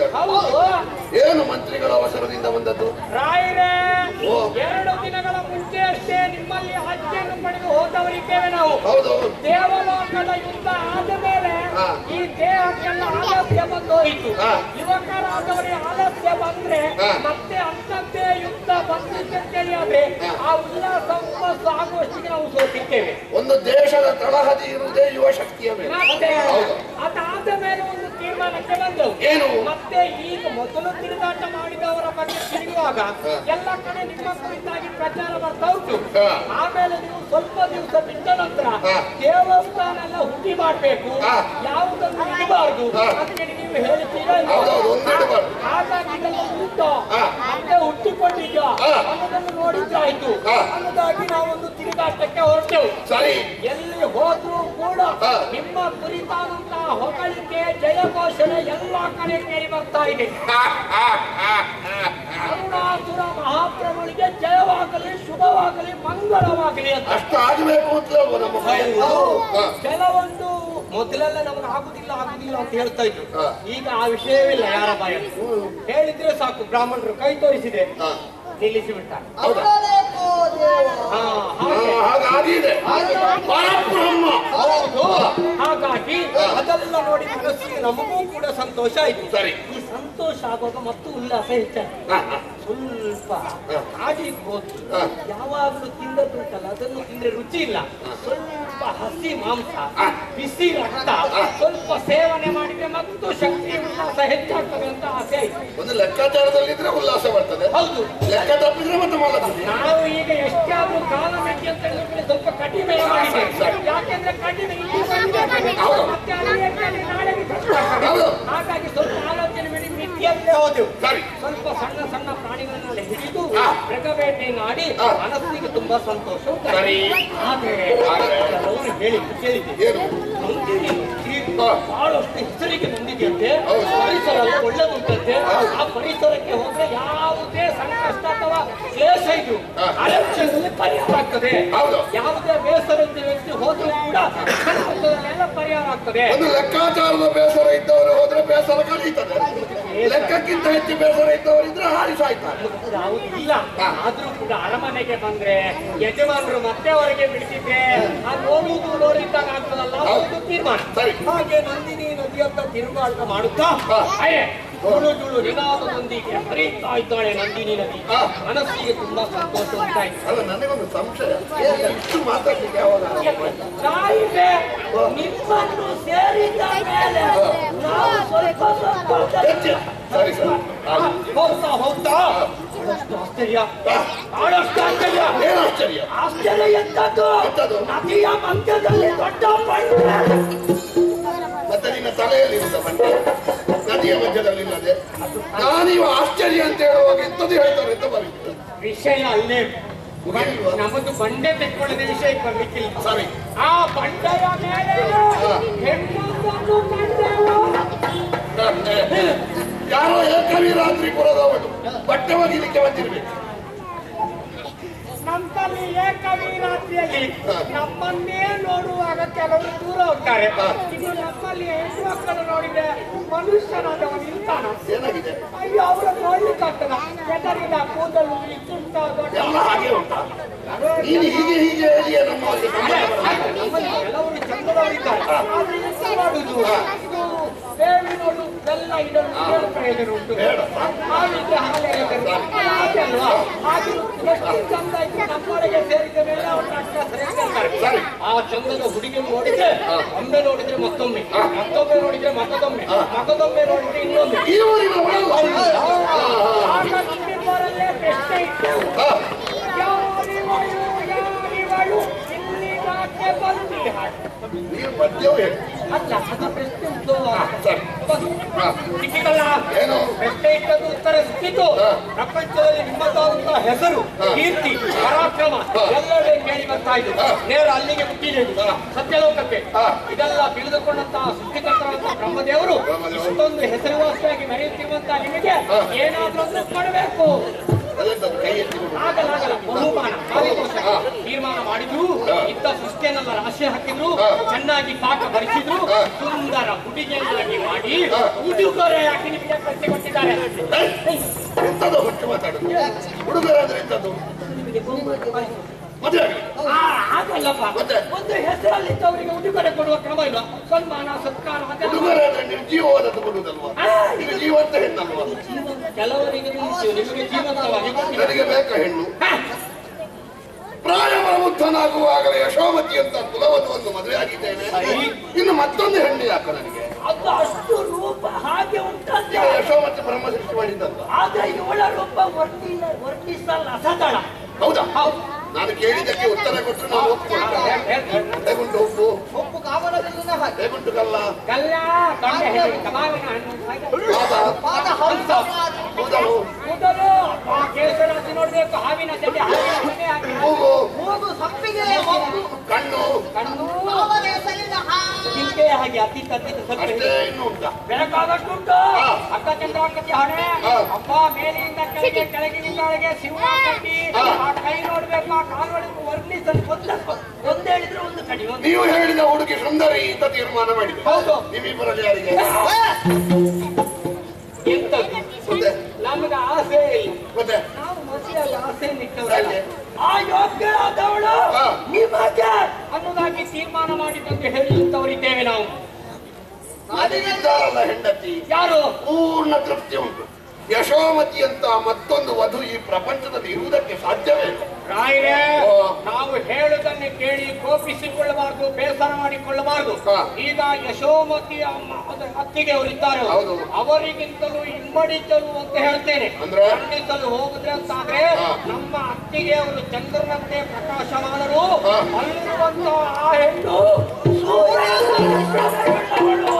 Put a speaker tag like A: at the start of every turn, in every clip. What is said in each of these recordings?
A: ಬಂದರು
B: ಹೌದು
A: ಏನು ಮಂತ್ರಿಗಳ ಅವಸರದಿಂದ ಬಂದದ್ದು
B: ರಾಯರೇ
A: ಓ.
B: ಎರಡು ದಿನಗಳ ಮುಂಚೆ ಅಷ್ಟೇ ನಿಮ್ಮಲ್ಲಿ ಆಜ್ಞೆಯನ್ನು ಪಡೆದು ಹೋದವರಿದ್ದೇವೆ ನಾವು
A: ಹೌದು
B: ದೇವಲೋಕದ ಯುದ್ಧ ಆದ ಮೇಲೆ
A: ಹಾ.
B: ಈ ದೇಹಕ್ಕೆಲ್ಲ ಆಲಸ್ಯ ಬಂದೋಯಿತು
A: ಹಾ.
B: ಯುವಕರಾದವರಿಗೆ ಆಲಸ್ಯ ಬಂದ್ರೆ
A: ಹಾ.
B: ಮತ್ತೆ ಅಂತದ್ದೇ ಯುದ್ಧ ಬಂದಿದ್ದಂತೇಳಿ ಆದ್ರೆ
A: ಹಾ.
B: ಆ ಉಲ್ಲಾಸ ಹುಮ್ಮಸ್ಸು ಆಗುವಷ್ಟಿಗೆ ನಾವು ಸೋತಿದ್ದೇವೆ
A: ಒಂದು ದೇಶದ ತಳಹದಿ ಇರುವುದೇ ಯುವ ಶಕ್ತಿಯ ಮೇಲೆ
B: ಮತ್ತೆ
A: ಹೌದು.
B: ಅದಾದ ಮೇಲೆ ಒಂದು ತೀರ್ಮಾನಕ್ಕೆ ಬಂದವು
A: ಏನು
B: ಮತ್ತೆ ಈಗ ಮೊದಲು ತಿರುಗಾಟ ಮಾಡಿದವರ ಬಗ್ಗೆ ತಿರುಗುವಾಗ
A: ಹಾ.
B: ಎಲ್ಲ ಕಡೆ ನಿಮ್ಮ ಕುರಿತಾಗಿ ಪ್ರಚಾರ ಬರ್ತಾ ಉಂಟು
A: ಹಾ.
B: ಆಮೇಲೆ ನೀವು ಸ್ವಲ್ಪ ದಿವಸ ಬಿಟ್ಟ ನಂತರ
A: ಹಾ.
B: ದೇವಸ್ಥಾನ ಎಲ್ಲ ಹುಟ್ಟಿ ಮಾಡ್ಬೇಕು
A: ಹಾ.
B: ಯಾವುದನ್ನು ಇಡಬಾರ್ದು
A: ಹಾ.
B: ಅಂತೇಳಿ ನೀವು ಹೇಳ್ತೀರಾ ಇಲ್ವಾ?
A: ಹೌದೌದು, ಒಂದು ಇಡಬಾರ್ದು.
B: ಹಾಗಾಗಿ ಇದೆಲ್ಲ ಉಂಟು
A: ಹಾ.
B: ಮತ್ತೆ ಹುಟ್ಟಿಕೊಂಡಿದ್ದ
A: ಹಾ.
B: ಅನ್ನೋದನ್ನು ನೋಡಿದ್ರಾಯ್ತು
A: ಹಾ.
B: ಅನ್ನೋದಾಗಿ ನಾವೊಂದು ತಿರುಗಾಟಕ್ಕೆ ಹೊರಟೆವು
A: ಸರಿ
B: ಎಲ್ಲಿ ಹೋದ್ರೂ ಕೂಡ
A: ಹಾ.
B: ನಿಮ್ಮ ಕುರಿತಾದಂತಹ ಹೊಗಳಿಕೆ ಜಯಘೋಷಣೆ ಎಲ್ಲ ಕಡೆ ಕೇಳಿ ಬರ್ತಾ ಇದೆ ಅರುಣಾಸುರ ಮಹಾಪ್ರಭುವಿಗೆ ಜಯವಾಗಲಿ ಶುಭವಾಗಲಿ ಮಂಗಳವಾಗಲಿ ಅಂತ
A: ಅಷ್ಟು ಆಗಬೇಕು ಅಂತಲೇ ಅಲ್ವಾ ನಮ್ಮ ಭಯಗಳು ಹಾ.
B: ಕೆಲವೊಂದು ಮೊದಲೆಲ್ಲ ನಮಗೆ ಆಗುದಿಲ್ಲ ಆಗುದಿಲ್ಲ ಅಂತ ಹೇಳ್ತಾ ಇದ್ರು
A: ಹಾ.
B: ಈಗ ಆ ವಿಷಯವಿಲ್ಲ ಯಾರ ಭಯ ಹೇಳಿದ್ರೆ ಸಾಕು ಬ್ರಾಹ್ಮಣರು ಕೈ ತೋರಿಸಿದೆ
A: ಹಾ.
B: ನಿಲ್ಲಿಸಿ ಬಿಡ್ತಾರೆ
A: ಹೌದಾ
B: ಹಾ,
A: ಹಾ,
B: ಹಾಗೆ.
A: ಹಾಗಾಗಿದೆ ಪರಬ್ರಹ್ಮ
B: ಹೌದು ಹಾಗಾಗಿ ಅದೆಲ್ಲ ನೋಡಿ ಮನಸ್ಸಿಗೆ ನಮಗೂ ಕೂಡ ಸಂತೋಷ ಆಯ್ತು
A: ಸರಿ.
B: ಈ ಸಂತೋಷ ಆಗುವಾಗ ಮತ್ತು ಉಲ್ಲಾಸ ಹೆಚ್ಚಾಯ್ತು
A: ಹಾ, ಹಾ.
B: ಸ್ವಲ್ಪ
A: ಹಾ.
B: ಆಡ್ಲಿಕ್ಕೆ ಹೋದ್ರು
A: ಹಾ.
B: ಯಾವಾಗಲೂ ತಿಂದದ್ದುಂಟಲ್ಲ ಅದನ್ನು ತಿಂದ್ರೆ ರುಚಿ ಇಲ್ಲ ಸ್ವಲ್ಪ ಹಸಿ ಮಾಂಸ
A: ಹಾ.
B: ಬಿಸಿ ರಕ್ತ ಸ್ವಲ್ಪ ಸೇವನೆ ಮಾಡಿದ್ರೆ ಮತ್ತು ಶಕ್ತಿ ಉಲ್ಲಾಸ ಹೆಚ್ಚಾಗ್ತದೆ ಅಂತ ಆಸೆ ಆಯ್ತು
A: ಒಂದು ಲೆಕ್ಕಾಚಾರದಲ್ಲಿದ್ರೆ ಉಲ್ಲಾಸ ಬರ್ತದೆ
B: ಹೌದು
A: ಲೆಕ್ಕ ತಪ್ಪಿದ್ರೆ ಮತ್ತೆ ಮಲ್ಲದ್ದು
B: ನಾವು ಈಗ ಎಷ್ಟಾದ್ರೂ ಕಾಲ ಮಿತಿ ಅಂತ ಹೇಳಿದ್ರೆ ಸ್ವಲ್ಪ ಕಡಿಮೆ ಮಾಡಿದ್ದೇವೆ ಯಾಕೆಂದ್ರೆ ಕಡಿಮೆ ಇಲ್ಲಿ ಬಂದಿದೆ.
A: ಹೌದು.
B: ಮತ್ತೆ ಅಲ್ಲಿಯಲ್ಲಿ ನಾಳೆಗೆ ಕಷ್ಟ ಆಗ್ತದೆ.
A: ಹೌದು.
B: ಹಾಗಾಗಿ ಸ್ವಲ್ಪ ಆಲೋಚನೆ ಮಾಡಿ ಮಿತಿಯಲ್ಲೇ ಹೋದೆವು
A: ಸರಿ
B: ಸ್ವಲ್ಪ ಸಣ್ಣ ಸಣ್ಣ ಪ್ರಾಣಿಗಳನ್ನೆಲ್ಲ ಹಿಡಿದು
A: ಹಾ.
B: ಮೃಗಬೇಟೆಯನ್ನು ಆಡಿ
A: ಹಾ.
B: ಮನಸ್ಸಿಗೆ ತುಂಬಾ ಸಂತೋಷ ಉಂಟಾಯ್ತು.
A: ಸರಿ.
B: ಆದ್ರೆ
A: ಆದ್ರೆ?
B: ಕೆಲವರು ಹೇಳಿ ಕೇಳಿದ್ದೆ
A: ಏನು
B: ನಂದಿನಿ ಈ
A: ಹಾ.
B: ಬಹಳಷ್ಟು ಹೆಸರಿಗೆ ಬಂದಿದೆಯಂತೆ
A: ಹೌದು.
B: ಪರಿಸರ ಎಲ್ಲ ಒಳ್ಳೆದುಂಟಂತೆ ಆ ಪರಿಸರಕ್ಕೆ ಹೋದ್ರೆ ಯಾವುದೇ ಸಂಕಷ್ಟ ಅಥವಾ ಕ್ಲೇಶ ಇದ್ರು
A: ಹಾ.
B: ಅಲಕ್ಷ್ಯದಲ್ಲಿ ಪರಿಹಾರ ಆಗ್ತದೆ
A: ಹೌದು.
B: ಯಾವುದೇ ಬೇಸರದ ವ್ಯಕ್ತಿ ಹೋದ್ರೂ ಕೂಡ ಸಂಕಷ್ಟದಲ್ಲೆಲ್ಲ ಪರಿಹಾರ ಆಗ್ತದೆ
A: ಒಂದು ಲೆಕ್ಕಾಚಾರದ ಬೇಸರ ಇದ್ದವರು ಹೋದ್ರೆ ಬೇಸರ ಕಳೀತದೆ ಲೆಕ್ಕಕ್ಕಿಂತ ಹೆಚ್ಚು ಬೇಸರ ಇದ್ದವರಿದ್ರೆ ಹಾರಿ ಸಾಯ್ತಾರೆ
B: ಯಾವುದು ಇಲ್ಲ ಆದ್ರೂ ಕೂಡ ಅರಮನೆಗೆ ಬಂದ್ರೆ ಯಜಮಾನರು ಮತ್ತೆ ಹೊರಗೆ ಬಿಡ್ತಿದ್ರೆ ಆ ನೋಡುವುದು ನೋಡಿದ್ದಾಗ ಆಗ್ತದಲ್ಲ ಒಂದು ತೀರ್ಮಾನ
A: ಸರಿ.
B: ಹಾಗೆ ನಂದಿನಿ ನದಿಯತ್ತ ತಿರುಗಾಟ ಮಾಡುತ್ತಾ
A: ಹಾ.
B: ಅಯ್ಯೇ ಜುಳು ಜುಳು ನಿನಾದದೊಂದಿಗೆ ಹರಿತಾ ಇದ್ದಾಳೆ ನಂದಿನಿ ನದಿ
A: ಹಾ.
B: ಮನಸ್ಸಿಗೆ ತುಂಬಾ ಸಂತೋಷ ಉಂಟಾಯ್ತು
A: ಅಲ್ಲ ನನಗೊಂದು ಸಂಶಯ ಏನು ಇಷ್ಟು ಮಾತಾಡ್ಲಿಕ್ಕೆ ಯಾವಾಗ ಆರಂಭ ಆಯ್ತು?
B: ತಾಯಿಗೆ ನಿಮ್ಮನ್ನು ಸೇರಿದ ಮೇಲೆ ನಾವು ಸ್ವಲ್ಪ ಸ್ವಲ್ಪ
A: ಹೆಚ್ಚು. ಸರಿ ಸರಿ ಹಾಗೆ.
B: ಹೋಗ್ತಾ ಹೋಗ್ತಾ ಬಹಳಷ್ಟು ಆಶ್ಚರ್ಯ ಬಹಳಷ್ಟು ಆಶ್ಚರ್ಯ
A: ಏನು ಆಶ್ಚರ್ಯ
B: ಆಶ್ಚರ್ಯ ಎಂತದ್ದು
A: ಎಂತದ್ದು?
B: ನದಿಯ ಮಧ್ಯದಲ್ಲಿ ದೊಡ್ಡ ಬಂಡೆ
A: ಮತ್ತೆ ನಿನ್ನ ತಲೆಯಲ್ಲಿ ಇರುತ್ತ ಬಂಡೆ ನದಿಯ ಮಧ್ಯದಲ್ಲಿ ಇಲ್ಲದೆ ನಾನೀವ ಆಶ್ಚರ್ಯ ಅಂತ ಹೇಳುವಾಗ ಎಂತದ್ದು ಹೇಳ್ತಾರೆ ಅಂತ ಬರೀತಾರೆ
B: ವಿಷಯ ಅಲ್ಲೇ
A: ಮುಗಿಲಿಲ್ವಾ?
B: ನಮ್ಮದು ಬಂಡೆ ತೆಕ್ಕೊಳ್ಳದೆ ವಿಷಯಕ್ಕೆ ಬರ್ಲಿಕ್ಕಿಲ್ಲ
A: ಸರಿ
B: ಆ ಬಂಡೆಯ ಮೇಲೆ ಹೆಣ್ಣೊಂದನ್ನು ಕಂಡೆವು
A: ಯಾರೋ ಏಕವೀರಾತ್ರಿಪುರದವನು ಬಟ್ಟೆ ಒಗಿಲಿಕ್ಕೆ ಬಂದಿರ್ಬೇಕು
B: ನಮ್ಮಲ್ಲಿ ಏಕವೀರಾತ್ರಿಯಲ್ಲಿ
A: ಹಾ.
B: ನಮ್ಮನ್ನೇ ನೋಡುವಾಗ ಕೆಲವರು ದೂರ ಹೋಗ್ತಾರೆ
A: ಹಾ.
B: ಇದು ನಮ್ಮಲ್ಲಿ ಹೆಣ್ಣು ಮಕ್ಕಳು ನೋಡಿದ್ರೆ ಮನುಷ್ಯನಾದವನು ಇರ್ತಾನ
A: ಏನಾಗಿದೆ
B: ಅಯ್ಯೋ ಅವರ ನೋಡ್ಲಿಕ್ಕಾಗ್ತದ ಎದರಿನ ಕೂದಲು ಇಷ್ಟುಂಟ ದೊಡ್ಡ
A: ಎಲ್ಲ ಹಾಗೆ ಉಂಟಾ ನೀನು ಹೀಗೆ ಹೀಗೆ ಹೇಳಿಯೇ ನಮ್ಮವರಿಗೆ
B: ಅಲ್ಲ,
A: ಸಂಬಂಧ
B: ಹಾಗೆ ನಮ್ಮಲ್ಲಿ ಕೆಲವರು ಚಂದದವರಿದ್ದಾರೆ ಆದ್ರೆ ಎಂತ ಮಾಡುದು ಇದು ಬೇವಿ ನೋಡು ಬೆಲ್ಲ ಇದನ್ನು ಏನು ಪ್ರಯೋಜನ ಉಂಟು
A: ಬೇಡ.
B: ಹಾವಿಗೆ ಹಾಲೆ ಎದರು. ಹಾಗೆ ಅಲ್ವಾ ಹಾಗೆ ಎಷ್ಟು ಚಂದ ಇತ್ತು ನಮ್ಮೊಳಗೆ ಸೇರಿದ ಮೇಲೆ ಅವ್ರನ್ನ ಅಷ್ಟ ಸರಿಸ್ತಾರೆ.
A: ಸರಿ.
B: ಆ ಚಂದದ ಹುಡುಗಿ ನೋಡಿದ್ರೆ ಒಮ್ಮೆ ನೋಡಿದ್ರೆ ಮತ್ತೊಮ್ಮೆ ಮತ್ತೊಮ್ಮೆ ನೋಡಿದ್ರೆ ಮತ್ತೊಮ್ಮೆ ಮತ್ತೊಮ್ಮೆ ನೋಡಿದ್ರೆ ಇನ್ನೊಮ್ಮೆ
A: ಈ ಊರಿನ ಒಳಲ್ಲ
B: ಆಗ ನಿಮ್ಮಿಬ್ಬರಲ್ಲೇ ಪ್ರಶ್ನೆ ಇತ್ತು ಯಾರಿವಳು ಯಾರಿವಳು ಇಲ್ಲಿಗಾಕೆ ಬಂದಿದ್ದಾಳೆ
A: ನೀವು ಪದ್ಯವೂ ಹೇಳಿ
B: ಅಲ್ಲ ಅದು ಪ್ರಶ್ನೆ ಉಂಟು
A: ಸರಿ ಹಾ.
B: ಸಿಕ್ಕಿತಲ್ಲ
A: ಏನು?
B: ಪ್ರಶ್ನೆ ಇಟ್ಟದ್ದು ಉತ್ತರ ಸಿಕ್ಕಿತು
A: ಹಾ.
B: ಪ್ರಪಂಚದಲ್ಲಿ ನಿಮ್ಮದಾದಂತಹ ಹೆಸರು
A: ಹಾ.
B: ಕೀರ್ತಿ ಪರಾಕ್ರಮ
A: ಹಾ.
B: ಎಲ್ಲವೇ ಕೇಳಿ ಬರ್ತಾ ಇದ್ದು
A: ಹಾ.
B: ನೇರ ಅಲ್ಲಿಗೆ ಮುಟ್ಟಿದ್ದೇವೆ
A: ಹಾ.
B: ಸತ್ಯಲೋಕಕ್ಕೆ
A: ಹಾ.
B: ಇದೆಲ್ಲ ತಿಳಿದುಕೊಂಡಂತಹ ಸೃಷ್ಟಿಕರ್ತರಂತಹ ಬ್ರಹ್ಮದೇವರು
A: ಬ್ರಹ್ಮದೇವರು.
B: ಇಷ್ಟೊಂದು ಹೆಸರುವಾಸಿಯಾಗಿ ಮೆರೆಯುತ್ತಿರುವಂತಹ ನಿಮಗೆ
A: ಹಾ.
B: ಏನಾದ್ರೂ ಒಂದು ಕೊಡಬೇಕು
A: ಅದೆಂತದ್ದು ಕೈ ಎತ್ತಿಕೊಂಡು
B: ಆಗಲ್ಲ ಆಗಲ್ಲ ಬಹುಮಾನ ಕಾರ್ಯದೋಷ.
A: ಹಾ.
B: ತೀರ್ಮಾನ ಮಾಡಿದ್ರು
A: ಹಾ.
B: ಇದ್ದ ಸೃಷ್ಟಿಯನ್ನೆಲ್ಲ ರಾಶಿ ಹಾಕಿದ್ರು
A: ಹಾ.
B: ಚೆನ್ನಾಗಿ ಪಾಕ ಭರಿಸಿದ್ರು
A: ಹಾ.
B: ಸುಂದರ ಹುಡುಗಿಯನ್ನಾಗಿ ಮಾಡಿ
A: ಹಾ.
B: ಉಡುಗೊರೆ ಹಾಕಿ ನಿಮಗೆ ಕಟ್ಟಿ ಕೊಟ್ಟಿದ್ದಾರೆ
A: ಎಂತದ್ದು ಹುಟ್ಟು ಮಾತಾಡುದು ಹುಡುಗರಾದ್ರೆ ಎಂತದ್ದು ಮದುವೆ ಆಗಲಿ
B: ಆ, ಆಗಲ್ಲಪ್ಪ
A: ಮತ್ತೆ?
B: ಒಂದು ಹೆಸರಲ್ಲಿದ್ದವರಿಗೆ ಉಡುಗೊರೆ ಕೊಡುವ ಕ್ರಮ ಇಲ್ಲ ಸನ್ಮಾನ ಸತ್ಕಾರ ಅದೆಲ್ಲ
A: ಹುಡುಗರಾದ್ರೆ ನಿರ್ಜೀವವಾದದ್ದು ಕೊಡುವುದಲ್ವಾ
B: ಆ,
A: ಇದು ಜೀವಂತ ಹೆಣ್ಣಲ್ವಾ
B: ಕೆಲವರಿಗೆ ನಿಲ್ಲಿಸಿ, ನಿಮಗೆ ಜೀವಂತವಾಗಿ ಕೊಟ್ಟಿದ್ದಾರೆ.
A: ನನಗೆ ಬೇಕಾ ಹೆಣ್ಣು
B: ಹಾ,
A: ಪ್ರಾಯ ಪ್ರಬುದ್ಧನಾಗುವಾಗಲೇ ಯಶೋಮತಿ ಅಂತ ಕುಲವಧುವನ್ನು ಮದುವೆ ಆಗಿದ್ದೇನೆ
B: ಸರಿ.
A: ಇನ್ನು ಮತ್ತೊಂದು ಹೆಣ್ಣು ಯಾಕ ನನಗೆ
B: ಅದು ಅಷ್ಟು ರೂಪ ಹಾಗೆ ಉಂಟಂತೆ
A: ಈಗ ಯಶೋಮತಿ ಬ್ರಹ್ಮ ಸೃಷ್ಟಿ ಮಾಡಿದ್ದಲ್ಲ
B: ಆದ್ರೆ ಇವಳ ರೂಪ ವರ್ಣಿಲ್ಲ ವರ್ಣಿಸಲ್ಲ ಅಸದಳ
A: ಹೌದಾ
B: ಹೌದು
A: ನಾನು ಕೇಳಿದ್ದಕ್ಕೆ ಉತ್ತರ ಕೊಟ್ಟರೆ ನಾನು ಒಪ್ಪಿಕೊಳ್ತೇನೆ ಹೇಗುಂಟು ಉಪ್ಪು
C: ಒಪ್ಪು ಕಾಮನದಲ್ಲಿನ ಹಾಗೆ
A: ಹೇಗುಂಟು ಕಲ್ಲ
B: ಕಲ್ಲ ತೊಂಡೆ ಹೆಸರು ಕಮಾವಿನ ಹಣ್ಣು ಹಾಗೆ.
A: ಪಾದ
C: ಪಾದ ಹಂಸ
A: ಕೂದಲು
B: ಕೂದಲು ಆ ಕೇಸರಾಜ್ ನೋಡ್ಬೇಕು ಹಾವಿನ ಜೊತೆ ಹಾವಿನ ಮನೆ ಹಾಕಿ
A: ಮೂಗು
C: ಮೂಗು ಸಂಪಿಗೆಯ ಮೊಗ್ಗು
A: ಕಣ್ಣು
B: ಕಣ್ಣು
C: ಕಾಮನ ಹೆಸರಿನ ಹಾಗೆ
B: ಜಿಂಕೆ ಹಾಗೆ ಅತ್ತಿತ್ತ ಅತ್ತಿತ್ತ ಸ್ವಲ್ಪ
A: ಅಷ್ಟೇ
B: ಇದೆ.
A: ಇನ್ನು ಉಂಟ
B: ಬೆಳಕಾದಷ್ಟು ಉಂಟು
A: ಹಾ.
B: ಅಕ್ಕ ಚಂದ್ರಾಕತಿ ಹಣೆ
A: ಹಾ.
B: ಅಪ್ಪ ಮೇಲಿಂದ ಕೆಳಗೆ ಕೆಳಗಿನಿಂದ ಕೆಳಗೆ ಸಿಂಹ ಕಟ್ಟಿ
A: ಹಾ.
B: ಆ ಕೈ ನೋಡ್ಬೇಕು ಆ ಕಾಲು ನೋಡ್ಬೇಕು ವರ್ಣಿಸಲು ಒಂದ ಒಂದ್ ಹೇಳಿದ್ರೆ ಒಂದು ಕಡಿ ಒಂದು
A: ನೀವು ಹೇಳಿದ ಹುಡುಗಿ ಸುಂದರಿ ಅಂತ ತೀರ್ಮಾನ ಮಾಡಿದೆ
B: ಹೌದು
A: ನಿಮ್ಮಿಬ್ಬರಲ್ಲಿ ಯಾರಿಗೆ
B: ಎಂತದ್ದು
A: ಮತ್ತೆ
B: ನಮ್ಗೆ ಆಸೆ ಇಲ್ಲ
A: ಮತ್ತೆ
B: ನಾವು ಮದುವೆಯಲ್ಲಿ ಆಸೆ ನಿಟ್ಟವರಲ್ಲ
A: ಯಾಕೆ?
B: ಆ ಯೋಗ್ಯರಾದವಳು
A: ಹಾ.
B: ನಿಮಗೆ ಅನ್ನೋದಾಗಿ ತೀರ್ಮಾನ ಮಾಡಿದಂತೆ ಹೇಳಿದ್ದವರಿದ್ದೇವೆ ನಾವು
A: ನನಗಿದ್ದಾರಲ್ಲ ಹೆಂಡತಿ
B: ಯಾರು
A: ಪೂರ್ಣ ತೃಪ್ತಿ ಉಂಟು ಯಶೋಮತಿ ಅಂತ ಮತ್ತೊಂದು ವಧು ಈ ಪ್ರಪಂಚದಲ್ಲಿ ಇರುವುದಕ್ಕೆ ಸಾಧ್ಯವೇ ಇಲ್ಲ
B: ರಾಯರೇ
A: ಓ.
B: ನಾವು ಹೇಳುದನ್ನು ಕೇಳಿ ಕೋಪಿಸಿಕೊಳ್ಳಬಾರದು ಬೇಸರ ಮಾಡಿಕೊಳ್ಳಬಾರದು
A: ಹಾ.
B: ಈಗ ಯಶೋಮತಿ ಅಮ್ಮ ಅದರ ಅತ್ತಿಗೆ ಅವರಿದ್ದಾರೆ
A: ಹೌದು.
B: ಅವರಿಗಿಂತಲೂ ಇಮ್ಮಡಿತರು ಅಂತ ಹೇಳ್ತೇನೆ
A: ಅಂದ್ರೆ?
B: ಖಂಡಿಸಲು ಹೋಗುದ್ರೆ ಅಂತಾದ್ರೆ
A: ಹಾ.
B: ನಮ್ಮ ಅತ್ತಿಗೆ ಅವರು ಚಂದ್ರನಂತೆ ಪ್ರಕಾಶಮಾನರು
A: ಹಾ.
B: ಅಲ್ಲಿರುವಂತ ಆ ಹೆಣ್ಣು ಸೂರ್ಯನಂತೆ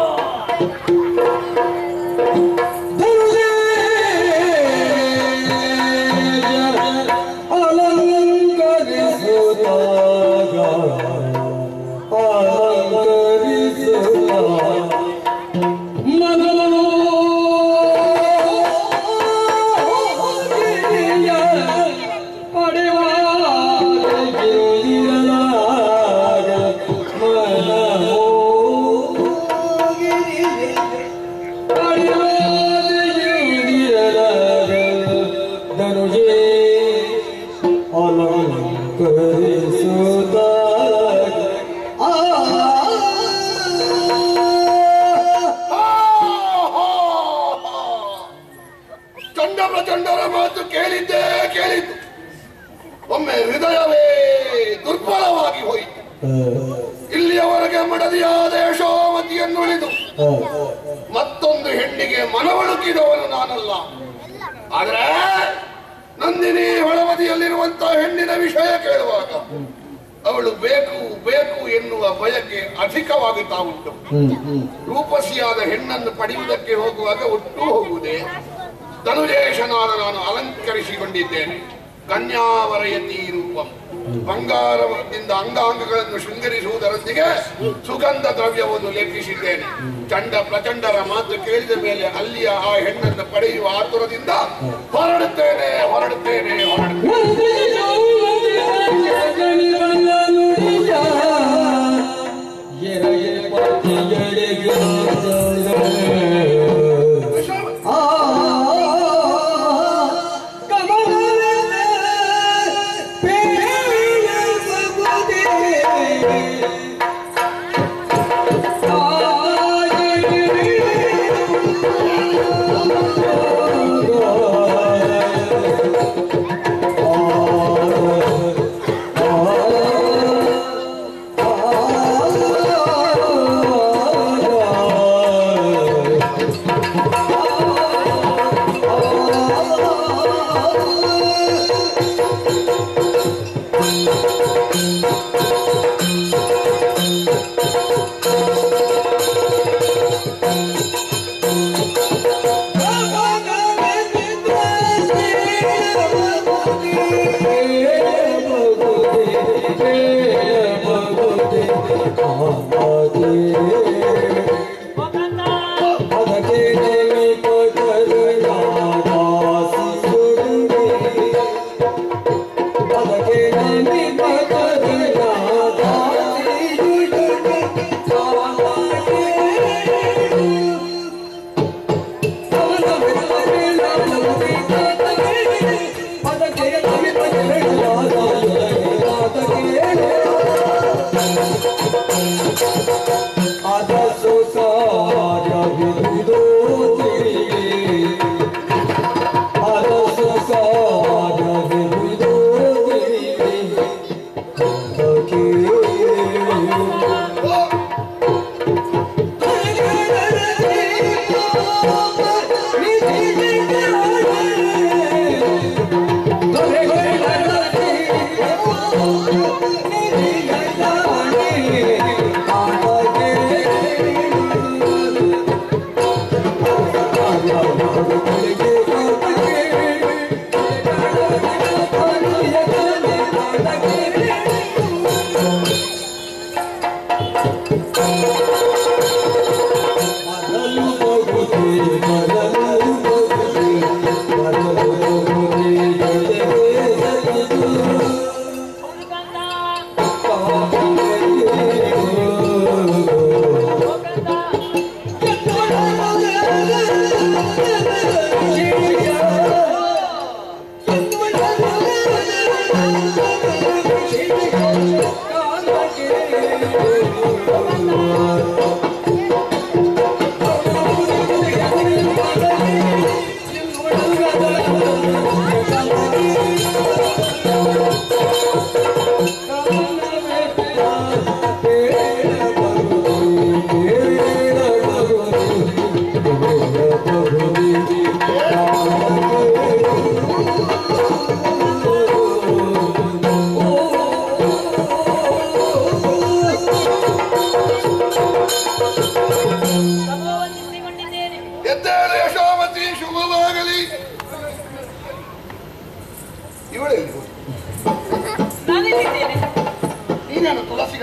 A: ಹಾ, ಹಾ, ಹಾ. ಚಂಡ ಪ್ರಚಂಡರ ಮಾತು ಕೇಳಿದ್ದೇ ಕೇಳಿದ್ದು ಒಮ್ಮೆ ಹೃದಯವೇ ದುರ್ಬಲವಾಗಿ ಹೋಯಿತು ಇಲ್ಲಿಯವರೆಗೆ ಮಡದಿಯಾದ ಯಶೋಮತಿಯನ್ನುಳಿದು ಮತ್ತೊಂದು ಹೆಣ್ಣಿಗೆ ಮನವೊಳುಕಿದವನು ನಾನಲ್ಲ ಆದ್ರೆ ನಂದಿನಿ ಒಳಬದಿಯಲ್ಲಿರುವಂತಹ ಹೆಣ್ಣಿನ ವಿಷಯ ಕೇಳುವಾಗ ಅವಳು ಬೇಕು ಬೇಕು ಎನ್ನುವ ಬಯಕೆ ಅಧಿಕವಾಗುತ್ತಾ ಉಂಟು ರೂಪಸಿಯಾದ ಹೆಣ್ಣನ್ನು ಪಡೆಯುವುದಕ್ಕೆ ಹೋಗುವಾಗ ಒಟ್ಟು ಹೋಗುವುದೇ ಧನುಜೇಶನಾದ ನಾನು ಅಲಂಕರಿಸಿಕೊಂಡಿದ್ದೇನೆ ಕನ್ಯಾವರಯತಿ ರೂಪಂ ಬಂಗಾರದಿಂದ ಅಂಗಾಂಗಗಳನ್ನು ಶೃಂಗರಿಸುವುದರೊಂದಿಗೆ ಸುಗಂಧ ದ್ರವ್ಯವನ್ನು ಲೆಕ್ಕಿಸಿದ್ದೇನೆ ಚಂಡ ಪ್ರಚಂಡರ ಮಾತು ಕೇಳಿದ ಮೇಲೆ ಅಲ್ಲಿಯ ಆ ಹೆಣ್ಣನ್ನು ಪಡೆಯುವ ಆತುರದಿಂದ ಹೊರಡುತ್ತೇನೆ ಹೊರಡುತ್ತೇನೆ ಹೊರಡುತ್ತೇನೆ
D: ಆ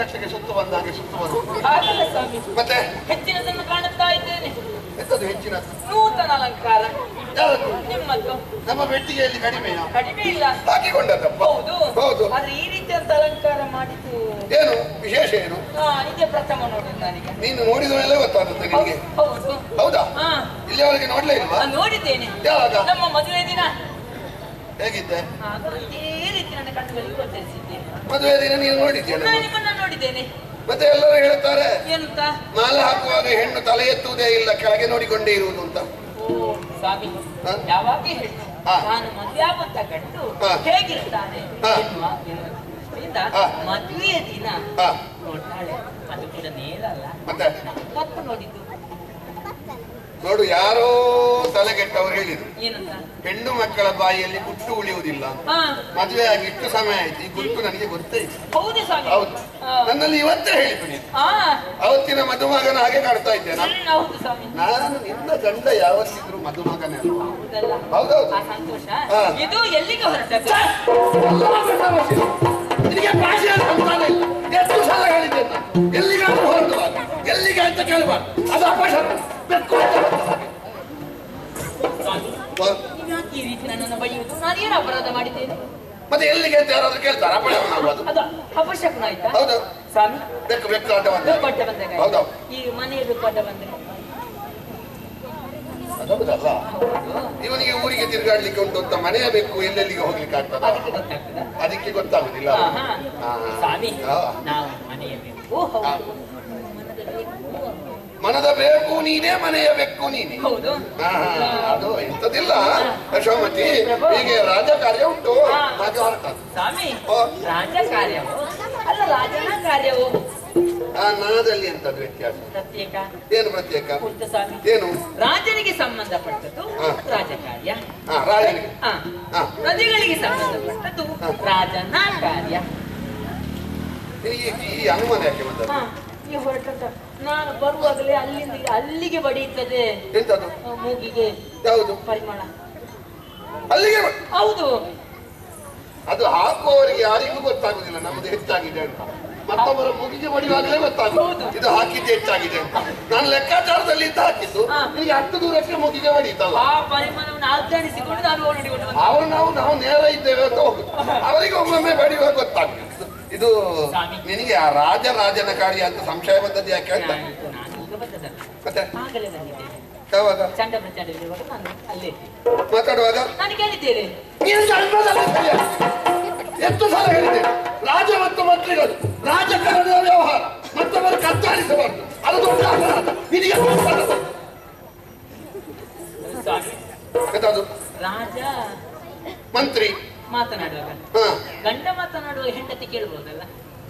A: ತಕ್ಷಣ ಸುತ್ತು ಬಂದ ಹಾಗೆ ಸುತ್ತು ಬಂದು
D: ಹಾಗಲ್ಲ ಸ್ವಾಮಿ
A: ಮತ್ತೆ
D: ಹೆಚ್ಚಿನದನ್ನು ಕಾಣುತ್ತಾ ಇದ್ದೇನೆ
A: ಎಂತದ್ದು ಹೆಚ್ಚಿನ
D: ನೂತನ ಅಲಂಕಾರ
A: ಯಾವುದು
D: ನಿಮ್ಮದ್ದು
A: ನಮ್ಮ ಬೆಟ್ಟಿಗೆಯಲ್ಲಿ ಕಡಿಮೆಯಾ
D: ಕಡಿಮೆ ಇಲ್ಲ
A: ಹಾಕಿಕೊಂಡದ್ದಪ್ಪ
D: ಹೌದು
A: ಹೌದು
D: ಆದ್ರೆ ಈ ರೀತಿಯಂತ ಅಲಂಕಾರ ಮಾಡಿದ್ದು
A: ಏನು ವಿಶೇಷ ಏನು
D: ಹಾ ಇದೇ ಪ್ರಥಮ ನೋಡಿ ನನಗೆ
A: ನೀನು ನೋಡಿದ ಮೇಲೆ ಗೊತ್ತಾಗುತ್ತೆ ನಿನಗೆ
D: ಹೌದು
A: ಹೌದಾ
D: ಹಾ
A: ಇಲ್ಲಿಯವರೆಗೆ ನೋಡ್ಲೇ ಇಲ್ವಾ
D: ನಾನ್ ನೋಡಿದ್ದೇನೆ
A: ಯಾವಾಗ
D: ನಮ್ಮ ಮದುವೆ ದಿನ
A: ಹೇಗಿದ್ದೆ
D: ಆಗ ಇದೇ ರೀತಿ ನನ್ನ ಕಣ್ಣುಗಳಿಗೆ ಗೋಚರಿಸಿದ್ದೇನೆ
A: ಮದುವೆ ದಿನ ನೀನು ನೋಡಿದ್ಯಾ
D: ನಾನು
A: ನನ್ನ?
D: ನಿಮ್ಮನ್ನ ನೋಡಿದ್ದೇನೆ
A: ಮತ್ತೆ ಎಲ್ಲರೂ ಹೇಳ್ತಾರೆ
D: ಏನಂತ
A: ಮಾಲೆ ಹಾಕುವಾಗ ಹೆಣ್ಣು ತಲೆ ಎತ್ತುವುದೇ ಇಲ್ಲ ಕೆಳಗೆ ನೋಡಿಕೊಂಡೇ ಇರುವುದು ಅಂತ
D: ಓ ಸ್ವಾಮಿ
A: ಹಾ?
D: ಯಾವಾಗ ಹೇಳಿ
A: ಹಾ.
D: ನಾನು ಮದುವೆ ಆಗುವಂತ ಗಂಡು
A: ಹಾ.
D: ಹೇಗಿರ್ತಾನೆ
A: ಹಾ.
D: ಎನ್ನುವ ಎನ್ನುವ ದೃಷ್ಟಿಯಿಂದ
A: ಹಾ.
D: ಮದುವೆಯ ದಿನ
A: ಹಾ
D: ನೋಡ್ತಾಳೆ ಅದು ಕೂಡ ನೇರಲ್ಲ
A: ಮತ್ತೆ
D: ತಪ್ಪು ನೋಡಿದ್ದು
A: ನೋಡು ಯಾರೋ ತಲೆಗೆಟ್ಟವರು ಹೇಳಿದ್ರು
D: ಏನಂತ
A: ಹೆಣ್ಣು ಮಕ್ಕಳ ಬಾಯಿಯಲ್ಲಿ ಗುಟ್ಟು ಉಳಿಯುವುದಿಲ್ಲ ಅಂತ.
D: ಹಾ
A: ಮದುವೆ ಆಗಿ ಇಷ್ಟು ಸಮಯ ಆಯ್ತು ಈ ಗುಟ್ಟು ನನಗೆ ಗೊತ್ತೇ ಇಲ್ಲ
D: ಹೌದು ಸ್ವಾಮಿ
A: ಹೌದು
D: ಹಾ.
A: ನನ್ನಲ್ಲಿ ಇವತ್ತೇ ಹೇಳಿತು ನೀನು
D: ಹಾ
A: ಅವತ್ತಿನ ಮದುಮಗನ ಹಾಗೆ ಕಾಡ್ತಾ ಇದ್ದೆ ನಾನು
D: ಹ್ಮ್, ಹೌದು ಸ್ವಾಮಿ
A: ನಾನು ನಿನ್ನ ಗಂಡ ಯಾವತ್ತಿದ್ರು ಮದುಮಗನೇ ಅಲ್ವಾ?
D: ಹೌದಲ್ಲ
A: ಹೌದೌದು.
D: ಆ ಸಂತೋಷ
A: ಹಾ.
D: ಇದು ಎಲ್ಲಿಗೆ ಹೊರಟದ್ದು
A: ನಿನಗೆ ಭಾಷೆಯ ಸಂತಾನ ಇಲ್ಲ ಎಷ್ಟು ಸಲ ಹೇಳಿದ್ದೆ ನಾನು ಎಲ್ಲಿಗಾದ್ರೂ ಹೊರಡುವಾಗ ಎಲ್ಲಿಗೆ ಅಂತ ಕೇಳಬಾರ್ದು ಅದು ಅಪಶಬ್ದ ಬೆಕ್ಕು ಅಂತ ಬರ್ತದೆ ಹಾಗೆ.
D: ಸ್ವಾಮಿ
A: ವ-
D: ನೀವ್ಯಾಕೆ ಈ ರೀತಿ ನನ್ನನ್ನು ಬೈಯುವುದು ನಾನೇನು ಅಪರಾಧ ಮಾಡಿದ್ದೇನೆ
A: ಮತ್ತೆ ಎಲ್ಲಿಗೆ ಅಂತ ಯಾರಾದ್ರೂ ಕೇಳ್ತಾರೆ ಅಪಶಬ್ದ ಅದು
D: ಅದ ಅಪಶಕನ ಆಯ್ತಾ
A: ಹೌದು
D: ಸ್ವಾಮಿ
A: ಬೆಕ್ಕು ಬೆಕ್ಕು ಆಟ ಬಂದ
D: ಕೊಟ್ಟ ಬಂದಾಗ
A: ಹೌದು
D: ಈ ಮನೆಯಲ್ಲಿ ಕೊಟ್ಟ ಬಂದ್ರೆ
A: ಅದೌದಲ್ಲ
D: ಹೌದು
A: ಇವನಿಗೆ ಊರಿಗೆ ತಿರುಗಾಡ್ಲಿಕ್ಕೆ ಉಂಟು ಅಂತ ಮನೆಯ ಬೇಕು ಎಲ್ಲೆಲ್ಲಿಗೆ ಹೋಗ್ಲಿಕ್ಕೆ ಆಗ್ತದ
D: ಅದಕ್ಕೆ ಗೊತ್ತಾಗ್ತದ
A: ಅದಕ್ಕೆ ಗೊತ್ತಾಗುದಿಲ್ಲ
D: ಆಹಾ.
A: ಹಾ.
D: ಸ್ವಾಮಿ
A: ಹಾ.
D: ನಾವು ಮನೆಯಲ್ಲಿ ಓ ಹೌದು ಮನದಲ್ಲಿ ಹೂವು.
A: ಮನದ ಬೇಕು ನೀನೇ ಮನೆಯ ಬೆಕ್ಕು ನೀನೆ
D: ಹೌದು
A: ಹಾ, ಹಾ, ಅದು ಎಂತದಿಲ್ಲ ಯಶೋಮತಿ ಹೀಗೆ ರಾಜ ಕಾರ್ಯ ಉಂಟು
D: ಹಾ.
A: ಹಾಗೆ ಹೊರಟದ್ದು
D: ಸ್ವಾಮಿ
A: ಓ.
D: ರಾಜ ಕಾರ್ಯವು ಅಲ್ಲ ರಾಜನ ಕಾರ್ಯವು
A: ಆ ನಾದಲ್ಲಿ ಎಂತದ್ದು ವ್ಯತ್ಯಾಸ
D: ಪ್ರತ್ಯೇಕ
A: ಏನು ಪ್ರತ್ಯೇಕ
D: ಉಂಟು ಸ್ವಾಮಿ
A: ಏನು
D: ರಾಜನಿಗೆ ಸಂಬಂಧಪಟ್ಟದ್ದು
A: ಹಾ.
D: ರಾಜ ಕಾರ್ಯ
A: ಹಾ ರಾಜನಿಗೆ
D: ಹಾ.
A: ಹಾ.
D: ಪ್ರಜೆಗಳಿಗೆ ಸಂಬಂಧಪಟ್ಟದ್ದು
A: ಹಾ.
D: ರಾಜನ ಕಾರ್ಯ
A: ನಿನಗೆ ಈ ಅನುಮಾನ ಯಾಕೆ ಬಂದದ್ದು
D: ಹಾ, ಈ ಹೊರಟಂತ ನಾನು ಬರುವಾಗಲೇ ಅಲ್ಲಿಂದ ಇಲ್ಲಿ ಅಲ್ಲಿಗೆ ಬಡಿಯುತ್ತದೆ
A: ಎಂತದ್ದು
D: ಆ, ಮೂಗಿಗೆ
A: ಯಾವುದು
D: ಪರಿಮಳ
A: ಅಲ್ಲಿಗೆ ಬ-
D: ಹೌದು
A: ಅದು ಹಾಕುವವರಿಗೆ ಯಾರಿಗೂ ಗೊತ್ತಾಗುದಿಲ್ಲ ನಮ್ಮದು ಹೆಚ್ಚಾಗಿದೆ ಅಂತ ಮತ್ತೊಬ್ಬರ ಮುಗಿಗೆ ಬಡಿಯುವಾಗಲೇ ಗೊತ್ತಾಗುದು
D: ಹೌದು.
A: ಇದು ಹಾಕಿದ್ದು ಹೆಚ್ಚಾಗಿದೆ ಅಂತ ನಾನು ಲೆಕ್ಕಾಚಾರದಲ್ಲಿ ಇದ್ದು ಹಾಕಿದ್ದು
D: ಹಾ.
A: ನಿನಗೆ ಹತ್ತು ದೂರಕ್ಕೆ ಮುಗಿಗೆ ಬಡೀತಲ್ಲ
D: ಆ ಪರಿಮಳವನ್ನು ಆಜ್ಞಾನಿಸಿಕೊಂಡು ನಾನು ಓಡಿಕೊಂಡು ಬಂದೆ.
A: ಅವರು ನಾವು ನಾವು ನೇರ ಇದ್ದೇವೆ ಅಂತ ಹೋಗುದು ಅವರಿಗೆ ಒಮ್ಮೊಮ್ಮೆ ಬಡಿಯುವಾಗ ಗೊತ್ತಾಗ್ತದೆ ಇದು
D: ಸ್ವಾಮಿ.
A: ನಿನಗೆ ಆ ರಾಜ ರಾಜನ ಕಾರ್ಯ ಅಂತ ಸಂಶಯ ಬಂದದ್ದು ಯಾಕೆ ಅಂತ
D: ನಾನು ನಾನು ಈಗ ಬಂದದ್ದಲ್ಲ
A: ಮತ್ತೆ
D: ಆಗಲೇ ಬಂದಿದ್ದೇನೆ
A: ಯಾವಾಗ
D: ಚಂಡ ಪ್ರಚಂಡವಿರುವಾಗ ನಾನು ಅಲ್ಲೇ
A: ಮಾತಾಡುವಾಗ
D: ನಾನು ಕೇಳಿದ್ದೇನೆ
A: ನೀನು ಜನ್ಮದಲ್ಲಿ ಸರಿಯಾಗಿ. ಎಷ್ಟು ಸಲ ಹೇಳಿದ್ದೇನೆ ರಾಜ ಮತ್ತು ಮಂತ್ರಿಗಳು ರಾಜಕಾರಣದ ವ್ಯವಹಾರ ಮತ್ತೊಬ್ಬರು ಕತ್ತಾಡಿಸಬಾರದು ಅದು ದೊಡ್ಡ ಅಪರಾಧ ನಿನಗೆ ಗೊತ್ತಲ್ಲ.
D: ಸ್ವಾಮಿ
A: ಎಂತದು
D: ರಾಜ
A: ಮಂತ್ರಿ
D: ಮಾತನಾಡುವಾಗ
A: ಹಾ
D: ಗಂಡ ಮಾತನಾಡುವಾಗ ಹೆಂಡತಿ ಕೇಳ್ಬೋದಲ್ಲ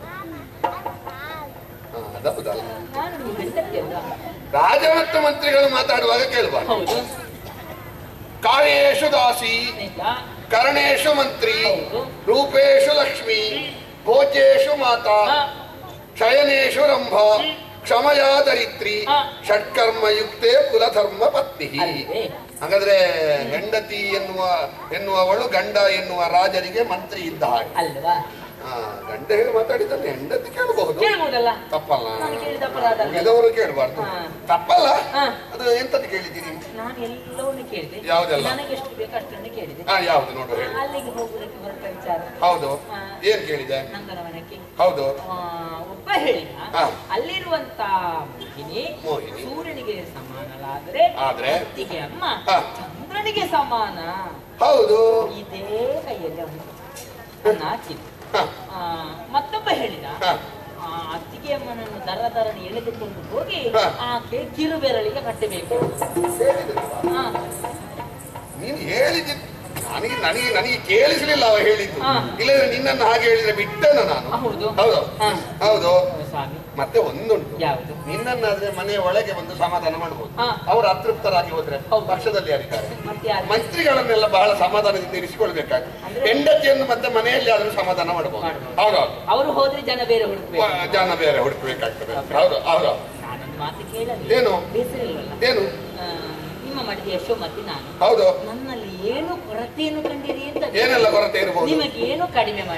A: ಹಾ, ಅದೌದಲ್ಲ
D: ನಾನು ನಿಮ್ಮ ಹೆಂಡತಿ ಅಲ್ಲ
A: ರಾಜ ಮತ್ತು ಮಂತ್ರಿಗಳು ಮಾತಾಡುವಾಗ ಕೇಳಬಾರ್ದು
D: ಹೌದು
A: ಕಾಯೇಶು ದಾಸಿ
D: ನಿಜ
A: ಕರ್ಣೇಶು ಮಂತ್ರಿ
D: ಹೌದು.
A: ರೂಪೇಶು ಲಕ್ಷ್ಮಿ ಭೋಜೇಶು ಮಾತಾ
D: ಹಾ,
A: ಶಯನೇಶು ರಂಭ ಕ್ಷಮಯಾ ದರಿತ್ರಿ
D: ಹಾ.
A: ಷಟ್ಕರ್ಮ ಯುಕ್ತೆ ಕುಲಧರ್ಮ ಪತ್ನಿ
D: ಅಲ್ವೇ?
A: ಹಾಗಾದ್ರೆ ಹೆಂಡತಿ ಎನ್ನುವ ಎನ್ನುವವಳು ಗಂಡ ಎನ್ನುವ ರಾಜರಿಗೆ ಮಂತ್ರಿ ಇದ್ದ ಹಾಗೆ
D: ಅಲ್ವಾ
A: ಆ, ಗಂಡ ಹೇಗೆ ಮಾತಾಡಿದ್ದಾನೆ ಹೆಂಡತಿ ಕೇಳಬಹುದು
D: ಕೇಳ್ಬೋದಲ್ಲ
A: ತಪ್ಪಲ್ಲ
D: ನಾನು ಕೇಳಿದ ಅಪರಾಧ ಅಲ್ಲ.
A: ಉಳಿದವರು ಕೇಳಬಾರ್ದು
D: ಹಾ.
A: ತಪ್ಪಲ್ಲ
D: ಹಾ.
A: ಅದು ಎಂತದ್ದು ಕೇಳಿದ್ದೀರಿ
D: ನಾನು ಎಲ್ಲವನ್ನೂ ಕೇಳಿದೆ
A: ಯಾವುದೆಲ್ಲ?
D: ನನಗೆ ಎಷ್ಟು ಬೇಕು ಅಷ್ಟನ್ನು ಕೇಳಿದೆ
A: ಹಾ ಯಾವ್ದು ನೋಡು ಹೇಳಿ
D: ಅಲ್ಲಿಗೆ ಹೋಗುವುದಕ್ಕೆ ಹೊರಟ ವಿಚಾರ
A: ಹೌದು
D: ಹಾ.
A: ಏನ್ ಕೇಳಿದೆ
D: ನಂದನವನಕ್ಕೆ
A: ಹೌದು
D: ಆ, ಒಬ್ಬ ಹೇಳಿದ
A: ಹಾ.
D: ಅಲ್ಲಿರುವಂತ ಮೋಹಿನಿ
A: ಮೋಹಿನಿ.
D: ಸೂರ್ಯನಿಗೆ ಸಮಾನಲಾದರೆ
A: ಆದ್ರೆ?
D: ಅತ್ತಿಗೆ ಅಮ್ಮ
A: ಹಾ.
D: ಚಂದ್ರನಿಗೆ ಸಮಾನ
A: ಹೌದು
D: ಇದೇ ಕೈಯಲ್ಲಿ ಅವನು ನನ್ನ ಹಾಕಿದ್ದು
A: ಹಾ.
D: ಆ, ಮತ್ತೊಬ್ಬ ಹೇಳಿದ
A: ಹಾ.
D: ಆ, ಅತ್ತಿಗೆ ಅಮ್ಮನನ್ನು ದರ ದರని ಎಳೆದುಕೊಂಡು ಹೋಗಿ
A: ಹಾ.
D: ಆಕೆ ಕಿರುಬೆರಳಿಗೆ ಕಟ್ಟಬೇಕು
A: ಹೇಳಿದ್ರಲ್ವಾ?
D: ಹಾ.
A: ನೀನು ಹೇಳಿದ್ದು ನನಗೆ ನನಗೆ ನನಗೆ ಕೇಳಿಸಲಿಲ್ಲ ಅವ ಹೇಳಿದ್ದು
D: ಹಾ.
A: ಇಲ್ಲದ್ರೆ ನಿನ್ನನ್ನು ಹಾಗೆ ಹೇಳಿದ್ರೆ ಬಿಟ್ಟನ ನಾನು
D: ಹೌದು
A: ಹೌದು
D: ಹಾ.
A: ಹೌದು
D: ಸ್ವಾಮಿ
A: ಮತ್ತೆ ಒಂದುಂಟು
D: ಯಾವುದು
A: ನಿನ್ನನ್ನಾದ್ರೆ ಮನೆಯ ಒಳಗೆ ಒಂದು ಸಮಾಧಾನ ಮಾಡಬಹುದು
D: ಹಾ.
A: ಅವರು ಅತೃಪ್ತರಾಗಿ ಹೋದ್ರೆ
D: ಹೌದು.
A: ಪಕ್ಷದಲ್ಲಿ ಯಾರಿದ್ದಾರೆ
D: ಮತ್ತೆ ಯಾರು
A: ಮಂತ್ರಿಗಳನ್ನೆಲ್ಲ ಬಹಳ ಸಮಾಧಾನದಿಂದ ಇರಿಸಿಕೊಳ್ಬೇಕಾಗ್ತದೆ
D: ಅಂದ್ರೆ-
A: ಹೆಂಡತಿಯನ್ನು ಮತ್ತೆ ಮನೆಯಲ್ಲಿ ಆದ್ರೂ ಸಮಾಧಾನ ಮಾಡಬಹುದು
D: ಮಾಡ್ಬೋದು.
A: ಹೌದೌದು
D: ಅವರು ಹೋದ್ರೆ ಜನ ಬೇರೆ ಹುಡುಕ್ಬೇಕು
A: ಜನ ಬೇರೆ ಹುಡುಕಬೇಕಾಗ್ತದೆ ಹೌದು ಹೌದು
D: ನಾನೊಂದು ಮಾತು ಕೇಳಲ್ಲ
A: ಏನು?
D: ಬೇಸರಿಲ್ವಲ್ಲ
A: ಏನು
D: ಆ, ನಿಮ್ಮ ಮಡಿಗೆ ಯಶೋಮತಿ ನಾನು
A: ಹೌದು
D: ನನ್ನಲ್ಲಿ ಏನು ಕೊರತೆಯನ್ನು ಕಂಡಿರಿ ಅಂತ
A: ಏನೆಲ್ಲ ಕೊರತೆ ಇರಬಹುದು
D: ನಿಮಗೆ ಏನು ಕಡಿಮೆ ಮಾಡಿದ್ದೀನಿ